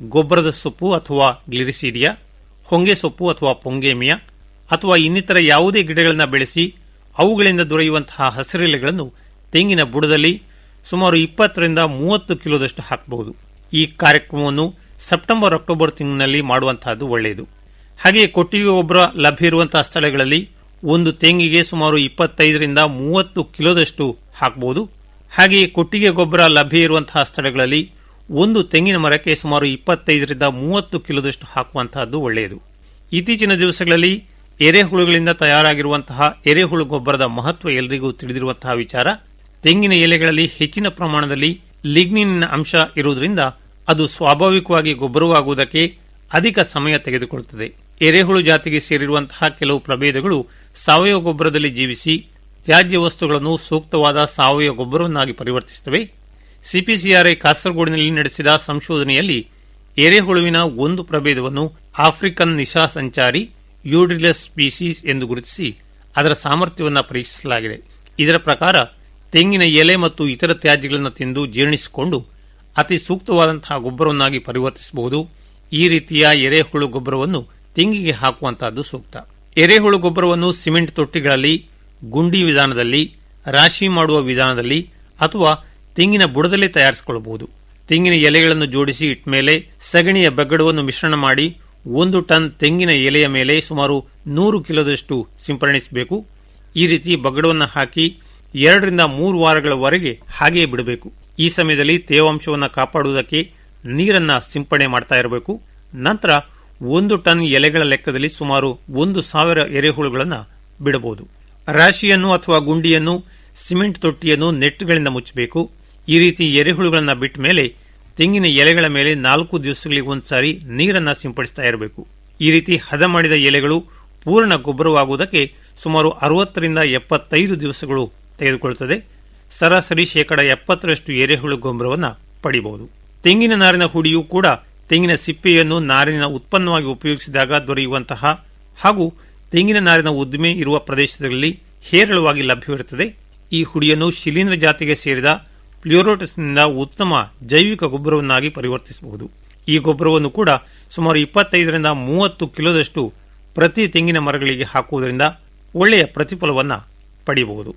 ಗೊಬ್ಬರದ ಸೊಪ್ಪು ಅಥವಾ ಗ್ಲಿರಿಸೀಡಿಯಾ ಹೊಂಗೆ ಸೊಪ್ಪು ಅಥವಾ ಪೊಂಗೇಮಿಯಾ ಅಥವಾ ಇನ್ನಿತರ ಯಾವುದೇ ಗಿಡಗಳನ್ನು ಬೆಳೆಸಿ ಅವುಗಳಿಂದ ದೊರೆಯುವಂತಹ ಹಸಿರೆಲೆಗಳನ್ನು ತೆಂಗಿನ ಬುಡದಲ್ಲಿ ಸುಮಾರು ಇಪ್ಪತ್ತರಿಂದ ಮೂವತ್ತು ಕಿಲೋದಷ್ಟು ಹಾಕಬಹುದು ಈ ಕಾರ್ಯಕ್ರಮವನ್ನು ಸೆಪ್ಟೆಂಬರ್ ಅಕ್ಟೋಬರ್ ತಿಂಗಳಿನಲ್ಲಿ ಮಾಡುವಂತಹದ್ದು ಒಳ್ಳೆಯದು ಹಾಗೆಯೇ ಕೊಟ್ಟಿಗೆ ಗೊಬ್ಬರ ಲಭ್ಯ ಇರುವಂತಹ ಸ್ಥಳಗಳಲ್ಲಿ ಒಂದು ತೆಂಗಿಗೆ ಸುಮಾರು ಇಪ್ಪತ್ತೈದರಿಂದ ಮೂವತ್ತು ಕಿಲೋದಷ್ಟು ಹಾಕಬಹುದು ಹಾಗೆಯೇ ಕೊಟ್ಟಿಗೆ ಗೊಬ್ಬರ ಲಭ್ಯ ಇರುವಂತಹ ಸ್ಥಳಗಳಲ್ಲಿ ಒಂದು ತೆಂಗಿನ ಮರಕ್ಕೆ ಸುಮಾರು ಇಪ್ಪತ್ತೈದರಿಂದ ಮೂವತ್ತು ಕಿಲೋದಷ್ಟು ಹಾಕುವಂತಹದ್ದು ಒಳ್ಳೆಯದು ಇತ್ತೀಚಿನ ದಿವಸಗಳಲ್ಲಿ ಎರೆಹುಳುಗಳಿಂದ ತಯಾರಾಗಿರುವಂತಹ ಎರೆಹುಳು ಗೊಬ್ಬರದ ಮಹತ್ವ ಎಲ್ಲರಿಗೂ ತಿಳಿದಿರುವಂತಹ ವಿಚಾರ ತೆಂಗಿನ ಎಲೆಗಳಲ್ಲಿ ಹೆಚ್ಚಿನ ಪ್ರಮಾಣದಲ್ಲಿ ಲಿಗ್ನಿನ್ ಅಂಶ ಇರುವುದರಿಂದ ಅದು ಸ್ವಾಭಾವಿಕವಾಗಿ ಗೊಬ್ಬರವಾಗುವುದಕ್ಕೆ ಅಧಿಕ ಸಮಯ ತೆಗೆದುಕೊಳ್ಳುತ್ತದೆ ಎರೆಹುಳು ಜಾತಿಗೆ ಸೇರಿರುವಂತಹ ಕೆಲವು ಪ್ರಭೇದಗಳು ಸಾವಯವ ಗೊಬ್ಬರದಲ್ಲಿ ಜೀವಿಸಿ ತ್ಯಾಜ್ಯ ವಸ್ತುಗಳನ್ನು ಸೂಕ್ತವಾದ ಸಾವಯವ ಗೊಬ್ಬರವನ್ನಾಗಿ ಪರಿವರ್ತಿಸುತ್ತವೆ ಸಿಪಿಸಿಆರ್ಐ ಕಾಸರಗೋಡಿನಲ್ಲಿ ನಡೆಸಿದ ಸಂಶೋಧನೆಯಲ್ಲಿ ಎರೆಹುಳುವಿನ ಒಂದು ಪ್ರಭೇದವನ್ನು ಆಫ್ರಿಕನ್ ನಿಶಾ ಸಂಚಾರಿ ಯೂಡ್ರಿಲಸ್ ಸ್ಪೀಸೀಸ್ ಎಂದು ಗುರುತಿಸಿ ಅದರ ಸಾಮರ್ಥ್ಯವನ್ನು ಪರೀಕ್ಷಿಸಲಾಗಿದೆ ಇದರ ಪ್ರಕಾರ ತೆಂಗಿನ ಎಲೆ ಮತ್ತು ಇತರ ತ್ಯಾಜ್ಯಗಳನ್ನು ತಿಂದು ಜೀರ್ಣಿಸಿಕೊಂಡು ಅತಿ ಸೂಕ್ತವಾದಂತಹ ಗೊಬ್ಬರವನ್ನಾಗಿ ಪರಿವರ್ತಿಸಬಹುದು ಈ ರೀತಿಯ ಎರೆಹುಳು ಗೊಬ್ಬರವನ್ನು ತೆಂಗಿಗೆ ಹಾಕುವಂತಹದ್ದು ಸೂಕ್ತ ಎರೆಹುಳು ಗೊಬ್ಬರವನ್ನು ಸಿಮೆಂಟ್ ತೊಟ್ಟಿಗಳಲ್ಲಿ ಗುಂಡಿ ವಿಧಾನದಲ್ಲಿ ರಾಶಿ ಮಾಡುವ ವಿಧಾನದಲ್ಲಿ ಅಥವಾ ತೆಂಗಿನ ಬುಡದಲ್ಲೇ ತಯಾರಿಸಿಕೊಳ್ಳಬಹುದು ತೆಂಗಿನ ಎಲೆಗಳನ್ನು ಜೋಡಿಸಿ ಇಟ್ಮೇಲೆ ಸಗಣಿಯ ಬಗ್ಗಡವನ್ನು ಮಿಶ್ರಣ ಮಾಡಿ ಒಂದು ಟನ್ ತೆಂಗಿನ ಎಲೆಯ ಮೇಲೆ ಸುಮಾರು ನೂರು ಕಿಲೋದಷ್ಟು ಸಿಂಪಡಣಿಸಬೇಕು ಈ ರೀತಿ ಬಗ್ಗಡವನ್ನು ಹಾಕಿ ಎರಡರಿಂದ ಮೂರು ವಾರಗಳವರೆಗೆ ಹಾಗೆಯೇ ಬಿಡಬೇಕು ಈ ಸಮಯದಲ್ಲಿ ತೇವಾಂಶವನ್ನು ಕಾಪಾಡುವುದಕ್ಕೆ ನೀರನ್ನ ಸಿಂಪಡಣೆ ಮಾಡ್ತಾ ಇರಬೇಕು ನಂತರ ಒಂದು ಟನ್ ಎಲೆಗಳ ಲೆಕ್ಕದಲ್ಲಿ ಸುಮಾರು ಒಂದು ಸಾವಿರ ಎರೆಹುಳುಗಳನ್ನು ಬಿಡಬಹುದು ರಾಶಿಯನ್ನು ಅಥವಾ ಗುಂಡಿಯನ್ನು ಸಿಮೆಂಟ್ ತೊಟ್ಟಿಯನ್ನು ನೆಟ್ಗಳಿಂದ ಮುಚ್ಚಬೇಕು ಈ ರೀತಿ ಎರೆಹುಳುಗಳನ್ನು ಬಿಟ್ಟ ಮೇಲೆ ತೆಂಗಿನ ಎಲೆಗಳ ಮೇಲೆ ನಾಲ್ಕು ದಿವಸಗಳಿಗೆ ಒಂದ್ಸಾರಿ ನೀರನ್ನ ಸಿಂಪಡಿಸ್ತಾ ಇರಬೇಕು ಈ ರೀತಿ ಹದ ಮಾಡಿದ ಎಲೆಗಳು ಪೂರ್ಣ ಗೊಬ್ಬರವಾಗುವುದಕ್ಕೆ ಸುಮಾರು ಅರವತ್ತರಿಂದ ಎಪ್ಪತ್ತೈದು ದಿವಸಗಳು ತೆಗೆದುಕೊಳ್ಳುತ್ತದೆ ಸರಾಸರಿ ಶೇಕಡ ಎಪ್ಪತ್ತರಷ್ಟು ಎರೆಹುಳು ಗೊಬ್ಬರವನ್ನು ಪಡೆಯಬಹುದು ತೆಂಗಿನ ನಾರಿನ ಹುಡಿಯೂ ಕೂಡ ತೆಂಗಿನ ಸಿಪ್ಪೆಯನ್ನು ನಾರಿನ ಉತ್ಪನ್ನವಾಗಿ ಉಪಯೋಗಿಸಿದಾಗ ದೊರೆಯುವಂತಹ ಹಾಗೂ ತೆಂಗಿನ ನಾರಿನ ಉದ್ದಿಮೆ ಇರುವ ಪ್ರದೇಶದಲ್ಲಿ ಹೇರಳವಾಗಿ ಲಭ್ಯವಿರುತ್ತದೆ ಈ ಹುಡಿಯನ್ನು ಶಿಲೀಂಧ್ರ ಜಾತಿಗೆ ಸೇರಿದ ಪ್ಲ್ಯೂರೋಟಸ್ನಿಂದ ಉತ್ತಮ ಜೈವಿಕ ಗೊಬ್ಬರವನ್ನಾಗಿ ಪರಿವರ್ತಿಸಬಹುದು ಈ ಗೊಬ್ಬರವನ್ನು ಕೂಡ ಸುಮಾರು ಇಪ್ಪತ್ತೈದರಿಂದ ಮೂವತ್ತು ಕಿಲೋದಷ್ಟು ಪ್ರತಿ ತೆಂಗಿನ ಮರಗಳಿಗೆ ಹಾಕುವುದರಿಂದ ಒಳ್ಳೆಯ ಪ್ರತಿಫಲವನ್ನು ಪಡೆಯಬಹುದು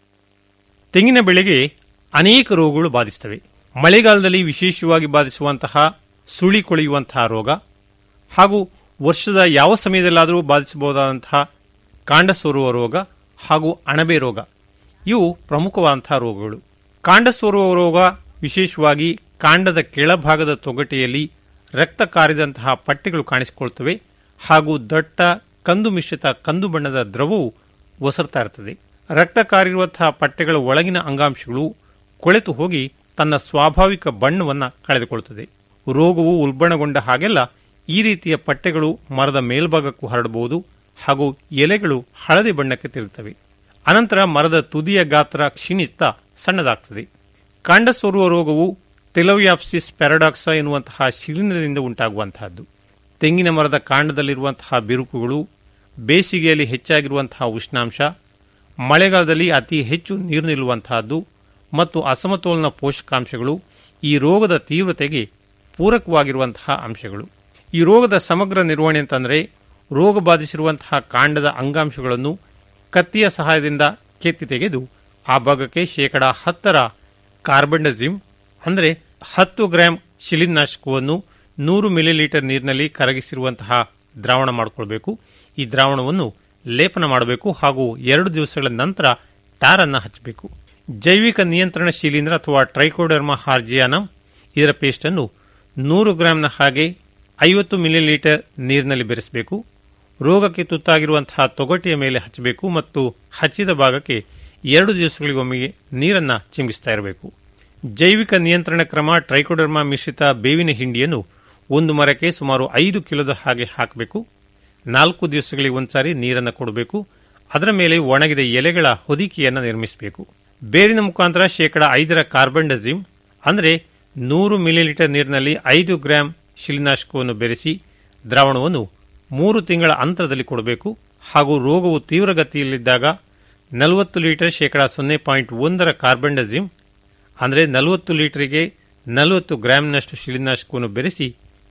ತೆಂಗಿನ ಬೆಳೆಗೆ ಅನೇಕ ರೋಗಗಳು ಬಾಧಿಸುತ್ತವೆ ಮಳೆಗಾಲದಲ್ಲಿ ವಿಶೇಷವಾಗಿ ಬಾಧಿಸುವಂತಹ ಸುಳಿ ಕೊಳೆಯುವಂತಹ ರೋಗ ಹಾಗೂ ವರ್ಷದ ಯಾವ ಸಮಯದಲ್ಲಾದರೂ ಬಾಧಿಸಬಹುದಾದಂತಹ ಕಾಂಡ ಸೋರುವ ರೋಗ ಹಾಗೂ ಅಣಬೆ ರೋಗ ಇವು ಪ್ರಮುಖವಾದಂತಹ ರೋಗಗಳು ಕಾಂಡ ಸೋರುವ ರೋಗ ವಿಶೇಷವಾಗಿ ಕಾಂಡದ ಕೆಳಭಾಗದ ತೊಗಟೆಯಲ್ಲಿ ರಕ್ತ ಕಾರಿದಂತಹ ಪಟ್ಟೆಗಳು ಕಾಣಿಸಿಕೊಳ್ತವೆ ಹಾಗೂ ದಟ್ಟ ಕಂದು ಮಿಶ್ರಿತ ಕಂದು ಬಣ್ಣದ ದ್ರವವು ಒಸರ್ತಾ ಇರ್ತದೆ ರಕ್ತ ಕಾರಿರುವಂತಹ ಪಟ್ಟೆಗಳ ಒಳಗಿನ ಅಂಗಾಂಶಗಳು ಕೊಳೆತು ಹೋಗಿ ತನ್ನ ಸ್ವಾಭಾವಿಕ ಬಣ್ಣವನ್ನು ಕಳೆದುಕೊಳ್ಳುತ್ತದೆ ರೋಗವು ಉಲ್ಬಣಗೊಂಡ ಹಾಗೆಲ್ಲ ಈ ರೀತಿಯ ಪಟ್ಟೆಗಳು ಮರದ ಮೇಲ್ಭಾಗಕ್ಕೂ ಹರಡಬಹುದು ಹಾಗೂ ಎಲೆಗಳು ಹಳದಿ ಬಣ್ಣಕ್ಕೆ ತಿರುಗುತ್ತವೆ ಅನಂತರ ಮರದ ತುದಿಯ ಗಾತ್ರ ಕ್ಷೀಣಿಸ್ತಾ ಸಣ್ಣದಾಗ್ತದೆ ಕಾಂಡ ಸೋರುವ ರೋಗವು ಟೆಲೋಯಾಪ್ಸಿಸ್ ಪ್ಯಾರಡಾಕ್ಸ ಎನ್ನುವಂತಹ ಶಿಲೀಂಧ್ರದಿಂದ ಉಂಟಾಗುವಂತಹದ್ದು ತೆಂಗಿನ ಮರದ ಕಾಂಡದಲ್ಲಿರುವಂತಹ ಬಿರುಕುಗಳು ಬೇಸಿಗೆಯಲ್ಲಿ ಹೆಚ್ಚಾಗಿರುವಂತಹ ಉಷ್ಣಾಂಶ ಮಳೆಗಾಲದಲ್ಲಿ ಅತಿ ಹೆಚ್ಚು ನೀರು ನಿಲ್ಲುವಂತಹದ್ದು ಮತ್ತು ಅಸಮತೋಲನ ಪೋಷಕಾಂಶಗಳು ಈ ರೋಗದ ತೀವ್ರತೆಗೆ ಪೂರಕವಾಗಿರುವಂತಹ ಅಂಶಗಳು ಈ ರೋಗದ ಸಮಗ್ರ ನಿರ್ವಹಣೆ ಅಂತಂದರೆ ರೋಗ ಬಾಧಿಸಿರುವಂತಹ ಕಾಂಡದ ಅಂಗಾಂಶಗಳನ್ನು ಕತ್ತಿಯ ಸಹಾಯದಿಂದ ಕೆತ್ತಿ ತೆಗೆದು ಆ ಭಾಗಕ್ಕೆ ಶೇಕಡ ಹತ್ತರ ಕಾರ್ಬಂಡಜಿಮ್ ಅಂದರೆ ಹತ್ತು ಗ್ರಾಂ ಶಿಲೀನಾಶಕವನ್ನು ನೂರು ಮಿಲಿಲೀಟರ್ ನೀರಿನಲ್ಲಿ ಕರಗಿಸಿರುವಂತಹ ದ್ರಾವಣ ಮಾಡಿಕೊಳ್ಬೇಕು ಈ ದ್ರಾವಣವನ್ನು ಲೇಪನ ಮಾಡಬೇಕು ಹಾಗೂ ಎರಡು ದಿವಸಗಳ ನಂತರ ಟಾರನ್ನು ಹಚ್ಚಬೇಕು ಜೈವಿಕ ನಿಯಂತ್ರಣ ಶಿಲೀಂಧ್ರ ಅಥವಾ ಟ್ರೈಕೋಡರ್ಮಾ ಹಾರ್ಜಿಯಾನಮ್ ಇದರ ಪೇಸ್ಟನ್ನು ನೂರು ಗ್ರಾಂನ ಹಾಗೆ ಐವತ್ತು ಮಿಲಿಲೀಟರ್ ನೀರಿನಲ್ಲಿ ಬೆರೆಸಬೇಕು ರೋಗಕ್ಕೆ ತುತ್ತಾಗಿರುವಂತಹ ತೊಗಟೆಯ ಮೇಲೆ ಹಚ್ಚಬೇಕು ಮತ್ತು ಹಚ್ಚಿದ ಭಾಗಕ್ಕೆ ಎರಡು ದಿವಸಗಳಿಗೊಮ್ಮೆಗೆ ನೀರನ್ನು ಚಿಂಬಿಸ್ತಾ ಇರಬೇಕು ಜೈವಿಕ ನಿಯಂತ್ರಣ ಕ್ರಮ ಟ್ರೈಕೋಡರ್ಮಾ ಮಿಶ್ರಿತ ಬೇವಿನ ಹಿಂಡಿಯನ್ನು ಒಂದು ಮರಕ್ಕೆ ಸುಮಾರು ಐದು ಕಿಲೋದ ಹಾಗೆ ಹಾಕಬೇಕು ನಾಲ್ಕು ದಿವಸಗಳಿಗೆ ಒಂದ್ಸಾರಿ ನೀರನ್ನು ಕೊಡಬೇಕು ಅದರ ಮೇಲೆ ಒಣಗಿದ ಎಲೆಗಳ ಹೊದಿಕೆಯನ್ನು ನಿರ್ಮಿಸಬೇಕು ಬೇರಿನ ಮುಖಾಂತರ ಶೇಕಡ ಐದರ ಕಾರ್ಬನ್ಡಜಿಮ್ ಅಂದರೆ ನೂರು ಮಿಲಿಲೀಟರ್ ನೀರಿನಲ್ಲಿ ಐದು ಗ್ರಾಂ ಶಿಲೀನಾಶಕವನ್ನು ಬೆರೆಸಿ ದ್ರಾವಣವನ್ನು ಮೂರು ತಿಂಗಳ ಅಂತರದಲ್ಲಿ ಕೊಡಬೇಕು ಹಾಗೂ ರೋಗವು ತೀವ್ರಗತಿಯಲ್ಲಿದ್ದಾಗ ನಲವತ್ತು ಲೀಟರ್ ಶೇಕಡ ಸೊನ್ನೆ ಪಾಯಿಂಟ್ ಒಂದರ ಕಾರ್ಬನ್ಡಜಿಮ್ ಅಂದರೆ ನಲವತ್ತು ಲೀಟರಿಗೆ ನಲವತ್ತು ಗ್ರಾಂನಷ್ಟು ಶಿಲೀನಾಶಕವನ್ನು ಬೆರೆಸಿ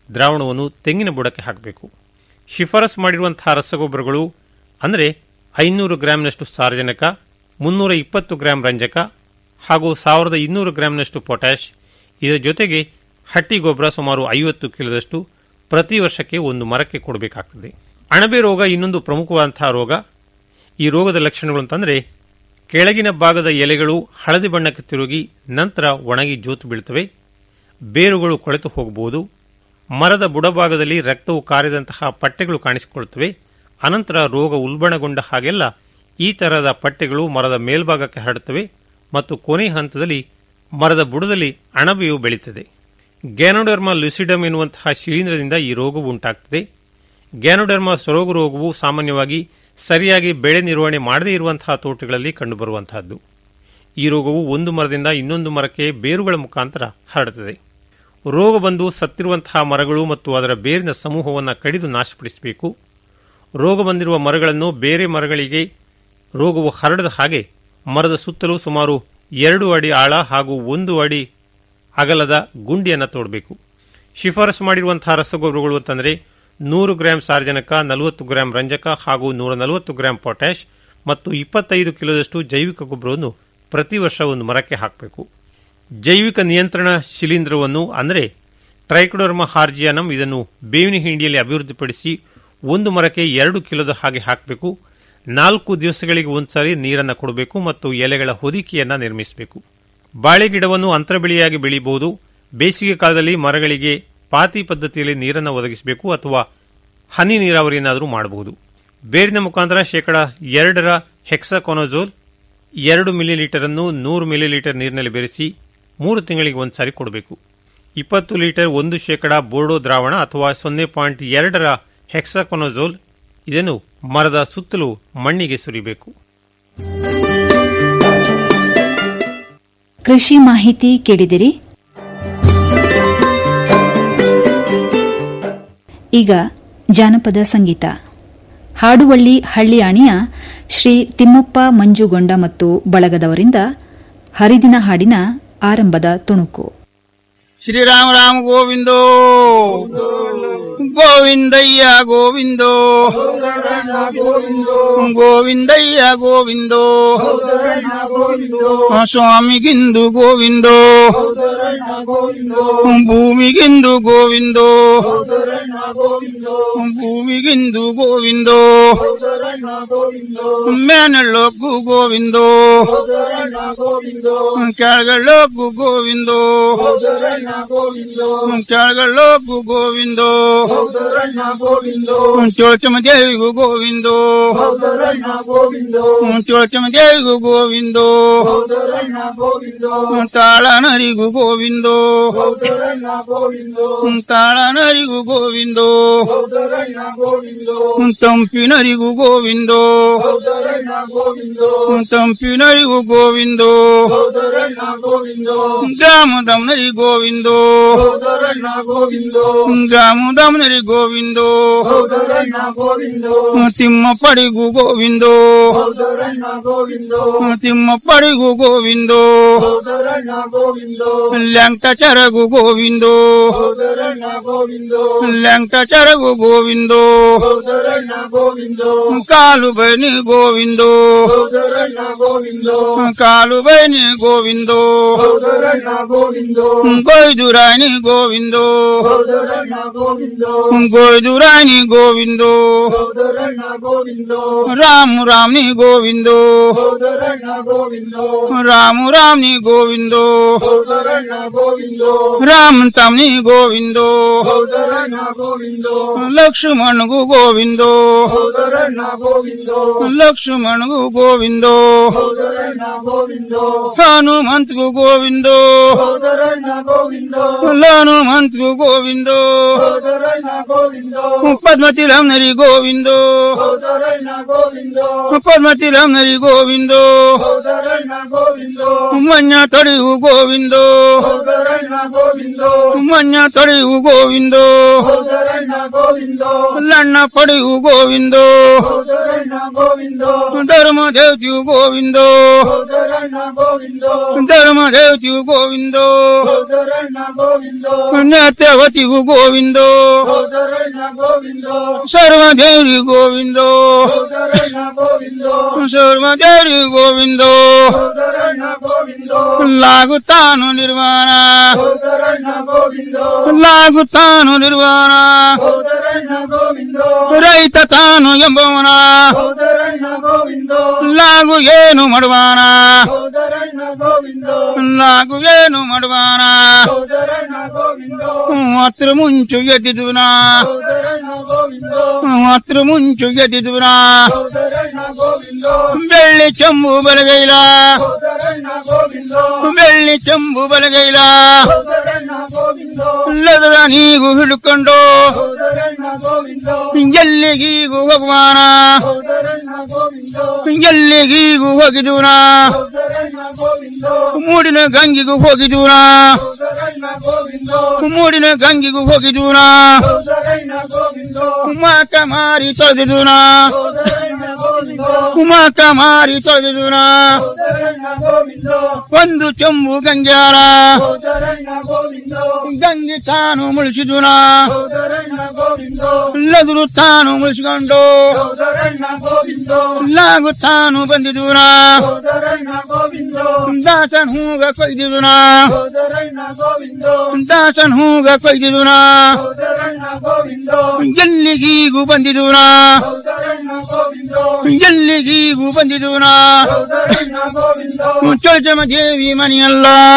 ದ್ರಾವಣವನ್ನು ತೆಂಗಿನ ಬುಡಕ್ಕೆ ಹಾಕಬೇಕು ಶಿಫಾರಸು ಮಾಡಿರುವಂತಹ ರಸಗೊಬ್ಬರಗಳು ಅಂದರೆ ಐನೂರು ಗ್ರಾಂನಷ್ಟು ಸಾರಜನಕ ಮುನ್ನೂರ ಇಪ್ಪತ್ತು ಗ್ರಾಂ ರಂಜಕ ಹಾಗೂ ಸಾವಿರದ ಇನ್ನೂರು ಗ್ರಾಂನಷ್ಟು ಪೊಟ್ಯಾಷ್ ಇದರ ಜೊತೆಗೆ ಹಟ್ಟಿ ಗೊಬ್ಬರ ಸುಮಾರು ಐವತ್ತು ಕಿಲೋದಷ್ಟು ಪ್ರತಿ ವರ್ಷಕ್ಕೆ ಒಂದು ಮರಕ್ಕೆ ಕೊಡಬೇಕಾಗ್ತದೆ ಅಣಬೆ ರೋಗ ಇನ್ನೊಂದು ಪ್ರಮುಖವಾದಂತಹ ರೋಗ ಈ ರೋಗದ ಲಕ್ಷಣಗಳು ಅಂತಂದರೆ ಕೆಳಗಿನ ಭಾಗದ ಎಲೆಗಳು ಹಳದಿ ಬಣ್ಣಕ್ಕೆ ತಿರುಗಿ ನಂತರ ಒಣಗಿ ಜೋತು ಬೀಳ್ತವೆ ಬೇರುಗಳು ಕೊಳೆತು ಹೋಗಬಹುದು ಮರದ ಬುಡಭಾಗದಲ್ಲಿ ರಕ್ತವು ಕಾರಿದಂತಹ ಪಟ್ಟೆಗಳು ಕಾಣಿಸಿಕೊಳ್ಳುತ್ತವೆ ಅನಂತರ ರೋಗ ಉಲ್ಬಣಗೊಂಡ ಹಾಗೆಲ್ಲ ಈ ತರಹದ ಪಟ್ಟೆಗಳು ಮರದ ಮೇಲ್ಭಾಗಕ್ಕೆ ಹರಡುತ್ತವೆ ಮತ್ತು ಕೊನೆ ಹಂತದಲ್ಲಿ ಮರದ ಬುಡದಲ್ಲಿ ಅಣಬೆಯು ಬೆಳೀತದೆ ಗ್ಯಾನೋಡರ್ಮಾ ಲುಸಿಡಮ್ ಎನ್ನುವಂತಹ ಶಿಲೀಂಧ್ರದಿಂದ ಈ ರೋಗವು ಉಂಟಾಗ್ತದೆ ಗ್ಯಾನೋಡರ್ಮಾ ಸೊರೋಗು ರೋಗವು ಸಾಮಾನ್ಯವಾಗಿ ಸರಿಯಾಗಿ ಬೆಳೆ ನಿರ್ವಹಣೆ ಮಾಡದೇ ಇರುವಂತಹ ತೋಟಗಳಲ್ಲಿ ಕಂಡುಬರುವಂತಹದ್ದು ಈ ರೋಗವು ಒಂದು ಮರದಿಂದ ಇನ್ನೊಂದು ಮರಕ್ಕೆ ಬೇರುಗಳ ಮುಖಾಂತರ ಹರಡುತ್ತದೆ ರೋಗ ಬಂದು ಸತ್ತಿರುವಂತಹ ಮರಗಳು ಮತ್ತು ಅದರ ಬೇರಿನ ಸಮೂಹವನ್ನು ಕಡಿದು ನಾಶಪಡಿಸಬೇಕು ರೋಗ ಬಂದಿರುವ ಮರಗಳನ್ನು ಬೇರೆ ಮರಗಳಿಗೆ ರೋಗವು ಹರಡದ ಹಾಗೆ ಮರದ ಸುತ್ತಲೂ ಸುಮಾರು ಎರಡು ಅಡಿ ಆಳ ಹಾಗೂ ಒಂದು ಅಡಿ ಅಗಲದ ಗುಂಡಿಯನ್ನು ತೋಡಬೇಕು ಶಿಫಾರಸು ಮಾಡಿರುವಂತಹ ರಸಗೊಬ್ಬರಗಳು ಅಂತಂದರೆ ನೂರು ಗ್ರಾಂ ಸಾರ್ವಜನಿಕ ನಲವತ್ತು ಗ್ರಾಂ ರಂಜಕ ಹಾಗೂ ನೂರ ನಲವತ್ತು ಗ್ರಾಂ ಪೊಟ್ಯಾಷ್ ಮತ್ತು ಇಪ್ಪತ್ತೈದು ಕಿಲೋದಷ್ಟು ಜೈವಿಕ ಗೊಬ್ಬರವನ್ನು ಪ್ರತಿ ವರ್ಷ ಒಂದು ಮರಕ್ಕೆ ಹಾಕಬೇಕು ಜೈವಿಕ ನಿಯಂತ್ರಣ ಶಿಲೀಂಧ್ರವನ್ನು ಅಂದರೆ ಟ್ರೈಕೋಡರ್ಮ ಹಾರ್ಜಿಯಾನಮ್ ಇದನ್ನು ಬೇವಿನ ಹಿಂಡಿಯಲ್ಲಿ ಅಭಿವೃದ್ಧಿಪಡಿಸಿ ಒಂದು ಮರಕ್ಕೆ ಎರಡು ಕಿಲೋದ ಹಾಗೆ ಹಾಕಬೇಕು ನಾಲ್ಕು ದಿವಸಗಳಿಗೆ ಒಂದ್ಸಾರಿ ನೀರನ್ನು ಕೊಡಬೇಕು ಮತ್ತು ಎಲೆಗಳ ಹೊದಿಕೆಯನ್ನು ನಿರ್ಮಿಸಬೇಕು ಬಾಳೆ ಗಿಡವನ್ನು ಅಂತರ ಬೆಳೆಯಾಗಿ ಬೆಳೆಯಬಹುದು ಬೇಸಿಗೆ ಕಾಲದಲ್ಲಿ ಮರಗಳಿಗೆ ಪಾತಿ ಪದ್ಧತಿಯಲ್ಲಿ ನೀರನ್ನು ಒದಗಿಸಬೇಕು ಅಥವಾ ಹನಿ ನೀರಾವರಿಯನ್ನಾದರೂ ಮಾಡಬಹುದು ಬೇರಿನ ಮುಖಾಂತರ ಶೇಕಡ ಎರಡರ ಹೆಕ್ಸಾಕೊನೋಜೋಲ್ ಎರಡು ಮಿಲಿಲೀಟರ್ ಅನ್ನು ನೂರು ಮಿಲಿಲೀಟರ್ ನೀರಿನಲ್ಲಿ ಬೆರೆಸಿ ಮೂರು ತಿಂಗಳಿಗೆ ಒಂದ್ಸಾರಿ ಕೊಡಬೇಕು ಇಪ್ಪತ್ತು ಲೀಟರ್ ಒಂದು ಶೇಕಡ ಬೋರ್ಡೋ ದ್ರಾವಣ ಅಥವಾ ಸೊನ್ನೆ ಪಾಯಿಂಟ್ ಎರಡರ ಹೆಕ್ಸಾಕೊನೋಜೋಲ್ ಇದನ್ನು ಮರದ ಸುತ್ತಲೂ ಮಣ್ಣಿಗೆ ಸುರಿಬೇಕು ಕೃಷಿ ಮಾಹಿತಿ ಕೇಳಿದಿರಿ ಈಗ ಜಾನಪದ ಸಂಗೀತ ಹಾಡುವಳ್ಳಿ ಹಳ್ಳಿಯಾಣಿಯ ಶ್ರೀ ತಿಮ್ಮಪ್ಪ ಮಂಜುಗೊಂಡ ಮತ್ತು ಬಳಗದವರಿಂದ ಹರಿದಿನ ಹಾಡಿನ ಆರಂಭದ ತುಣುಕು ಶ್ರೀರಾಮ ರಾಮ ಗೋವಿಂದೋ ಗೋವಿಂದಯ್ಯ ಗೋವಿಂದೋ ಗೋವಿಂದಯ್ಯ ಗೋವಿಂದೋ ಸ್ವಾಮಿಗಿಂದು ಗೋವಿಂದೋ ಭೂಮಿಗಿಂದು ಗೋವಿಂದೋ ಭೂಮಿಗಿಂದು ಗೋವಿಂದೋ ಮೇನಳ್ಳೋಕು ಗೋವಿಂದೋ ಕೆಳಗಳ್ಳೋಕು ಗೋವಿಂದೋ ಕೆಳಗಳ್ಳೋಕು ಗೋವಿಂದೋ ಚೋಚಮ ದೇವಿಗೂ ಗೋವಿಂದೋ ಚೋಚಮ ದೇವಿಗೂ ಗೋವಿಂದೋ ತಾಳನರಿಗೂ ಗೋವಿಂದೋ ತಾಳನರಿಗೂ ಗೋವಿಂದೋ ತಂಪಿನರಿಗೂ ಗೋವಿಂದೋ ತಂಪಿನರಿಗೂ ಗೋವಿಂದೋ ದಾಮದಮ್ನರಿ ಗೋವಿಂದೋ ದಾಮದಮ್ನರಿ ಗೋವಿಂದೋ ತಿಮ್ಮ ಪಡಿಗೂ ಗೋವಿಂದೋ ತಿಮ್ಮ ಪಡಿಗೂ ಗೋವಿಂದೋ ಲ್ಯಾಂಟ ಚರಗು ಗೋವಿಂದೋ ಲ್ಯಾಂಟ ಚರಗು ಗೋವಿಂದೋ ಕಾಲು ಬೈನಿ ಗೋವಿಂದೋ ಕಾಲು ಬೈನಿ ಗೋವಿಂದೋ ಗೊಯ್ದುರಾಣಿ ಗೋವಿಂದೋ ಗೊಯ್ದುರಾಣಿ ಗೋವಿಂದೋ ರಾಮ ರಾಮ್ನಿ ಗೋವಿಂದೋ ರಾಮ ರಾಮ್ನಿ ಗೋವಿಂದೋ ರಾಮ ತಮ್ನಿ ಗೋವಿಂದೋ ಲಕ್ಷ್ಮಣಗೂ ಗೋವಿಂದೋ ಲಕ್ಷ್ಮಣಗೂ ಗೋವಿಂದೋ ಹನುಮಂತಗೂ ಗೋವಿಂದೋ ಹನುಮಂತಗೂ ಗೋವಿಂದೋ ಪದ್ಮತಿ ರಾಮನರಿ ಗೋವಿಂದೋ ಪದ್ಮತಿ ರಾಮನರಿ ಗೋವಿಂದೋ ಮಣ್ಣ ತೊಡೆಗೂ ಗೋವಿಂದೋ ಮഞ്ഞ ತೊಡೆಯು ಗೋವಿಂದೋ ಲಣ್ಣ ಪಡೆಯು ಗೋವಿಂದೋ ಧರ್ಮ ದೇವತಿಯು ಗೋವಿಂದೋ ಧರ್ಮ ದೇವತಿಯು ಗೋವಿಂದೋ ನೇತ್ಯವತಿಯು ಗೋವಿಂದೋ ಸರ್ವದೇವ್ರಿ ಗೋವಿಂದೋ ಸರ್ವದೇವ್ರಿ ಗೋವಿಂದೋ లాగుతాను నిర్వాణ లాగుతాను నిర్వాణ ರೈತ ತಾನು ಎಂಬವನ ಲಾಗು ಏನು ಮಾಡುವಾನ ಲಾಗು ಏನು ಮಾಡುವಾನ ಹತ್ರ ಮುಂಚು ಎದ್ದಿದುನ ಹತ್ರ ಮುಂಚು ಎದ್ದಿದುನ ಬೆಳ್ಳಿ ಚೆಂಬು ಬಲಗೈಲ ಬೆಳ್ಳಿ ಚೆಂಬು ಬಲಗೈಲ ಲದರ ನೀಗು ಹಿಡ್ಕೊಂಡು ಎಲ್ಲಿಗೀಗೂ ಹೋಗುವಾನ ಎಲ್ಲಿಗೀಗೂ ಹೋಗಿದುವನ ಮೂಡಿನ ಗಂಗಿಗೂ ಹೋಗಿದುವನ ಮೂಡಿನ ಗಂಗಿಗೂ ಹೋಗಿದುವನ ಮಾಕ ಮಾರಿ ತೊಳೆದಿದುವನ ಮಾಕ ಮಾರಿ ತೊಳೆದಿದುವನ ಒಂದು ಚೆಂಬು ಗಂಗ್ಯಾರ ಗಂಗೆ ತಾನು ಮುಳಿಸಿದುನ ಲದುರು ತಾನು ಮುಳಿಸಿಕೊಂಡು ಲಾಗು ತಾನು ಬಂದಿದುನ ದಾಸನ್ ಹೂಗ ಕೊಯ್ದಿದುನ ದಾಸನ್ ಹೂಗ ಕೊಯ್ದಿದುನ ಎಲ್ಲಿಗೀಗೂ ಬಂದಿದುನ ಎಲ್ಲಿಗೀಗೂ ಬಂದಿದುನ ಚೊಳಚಮ ದೇವಿ ಮನೆಯಲ್ಲ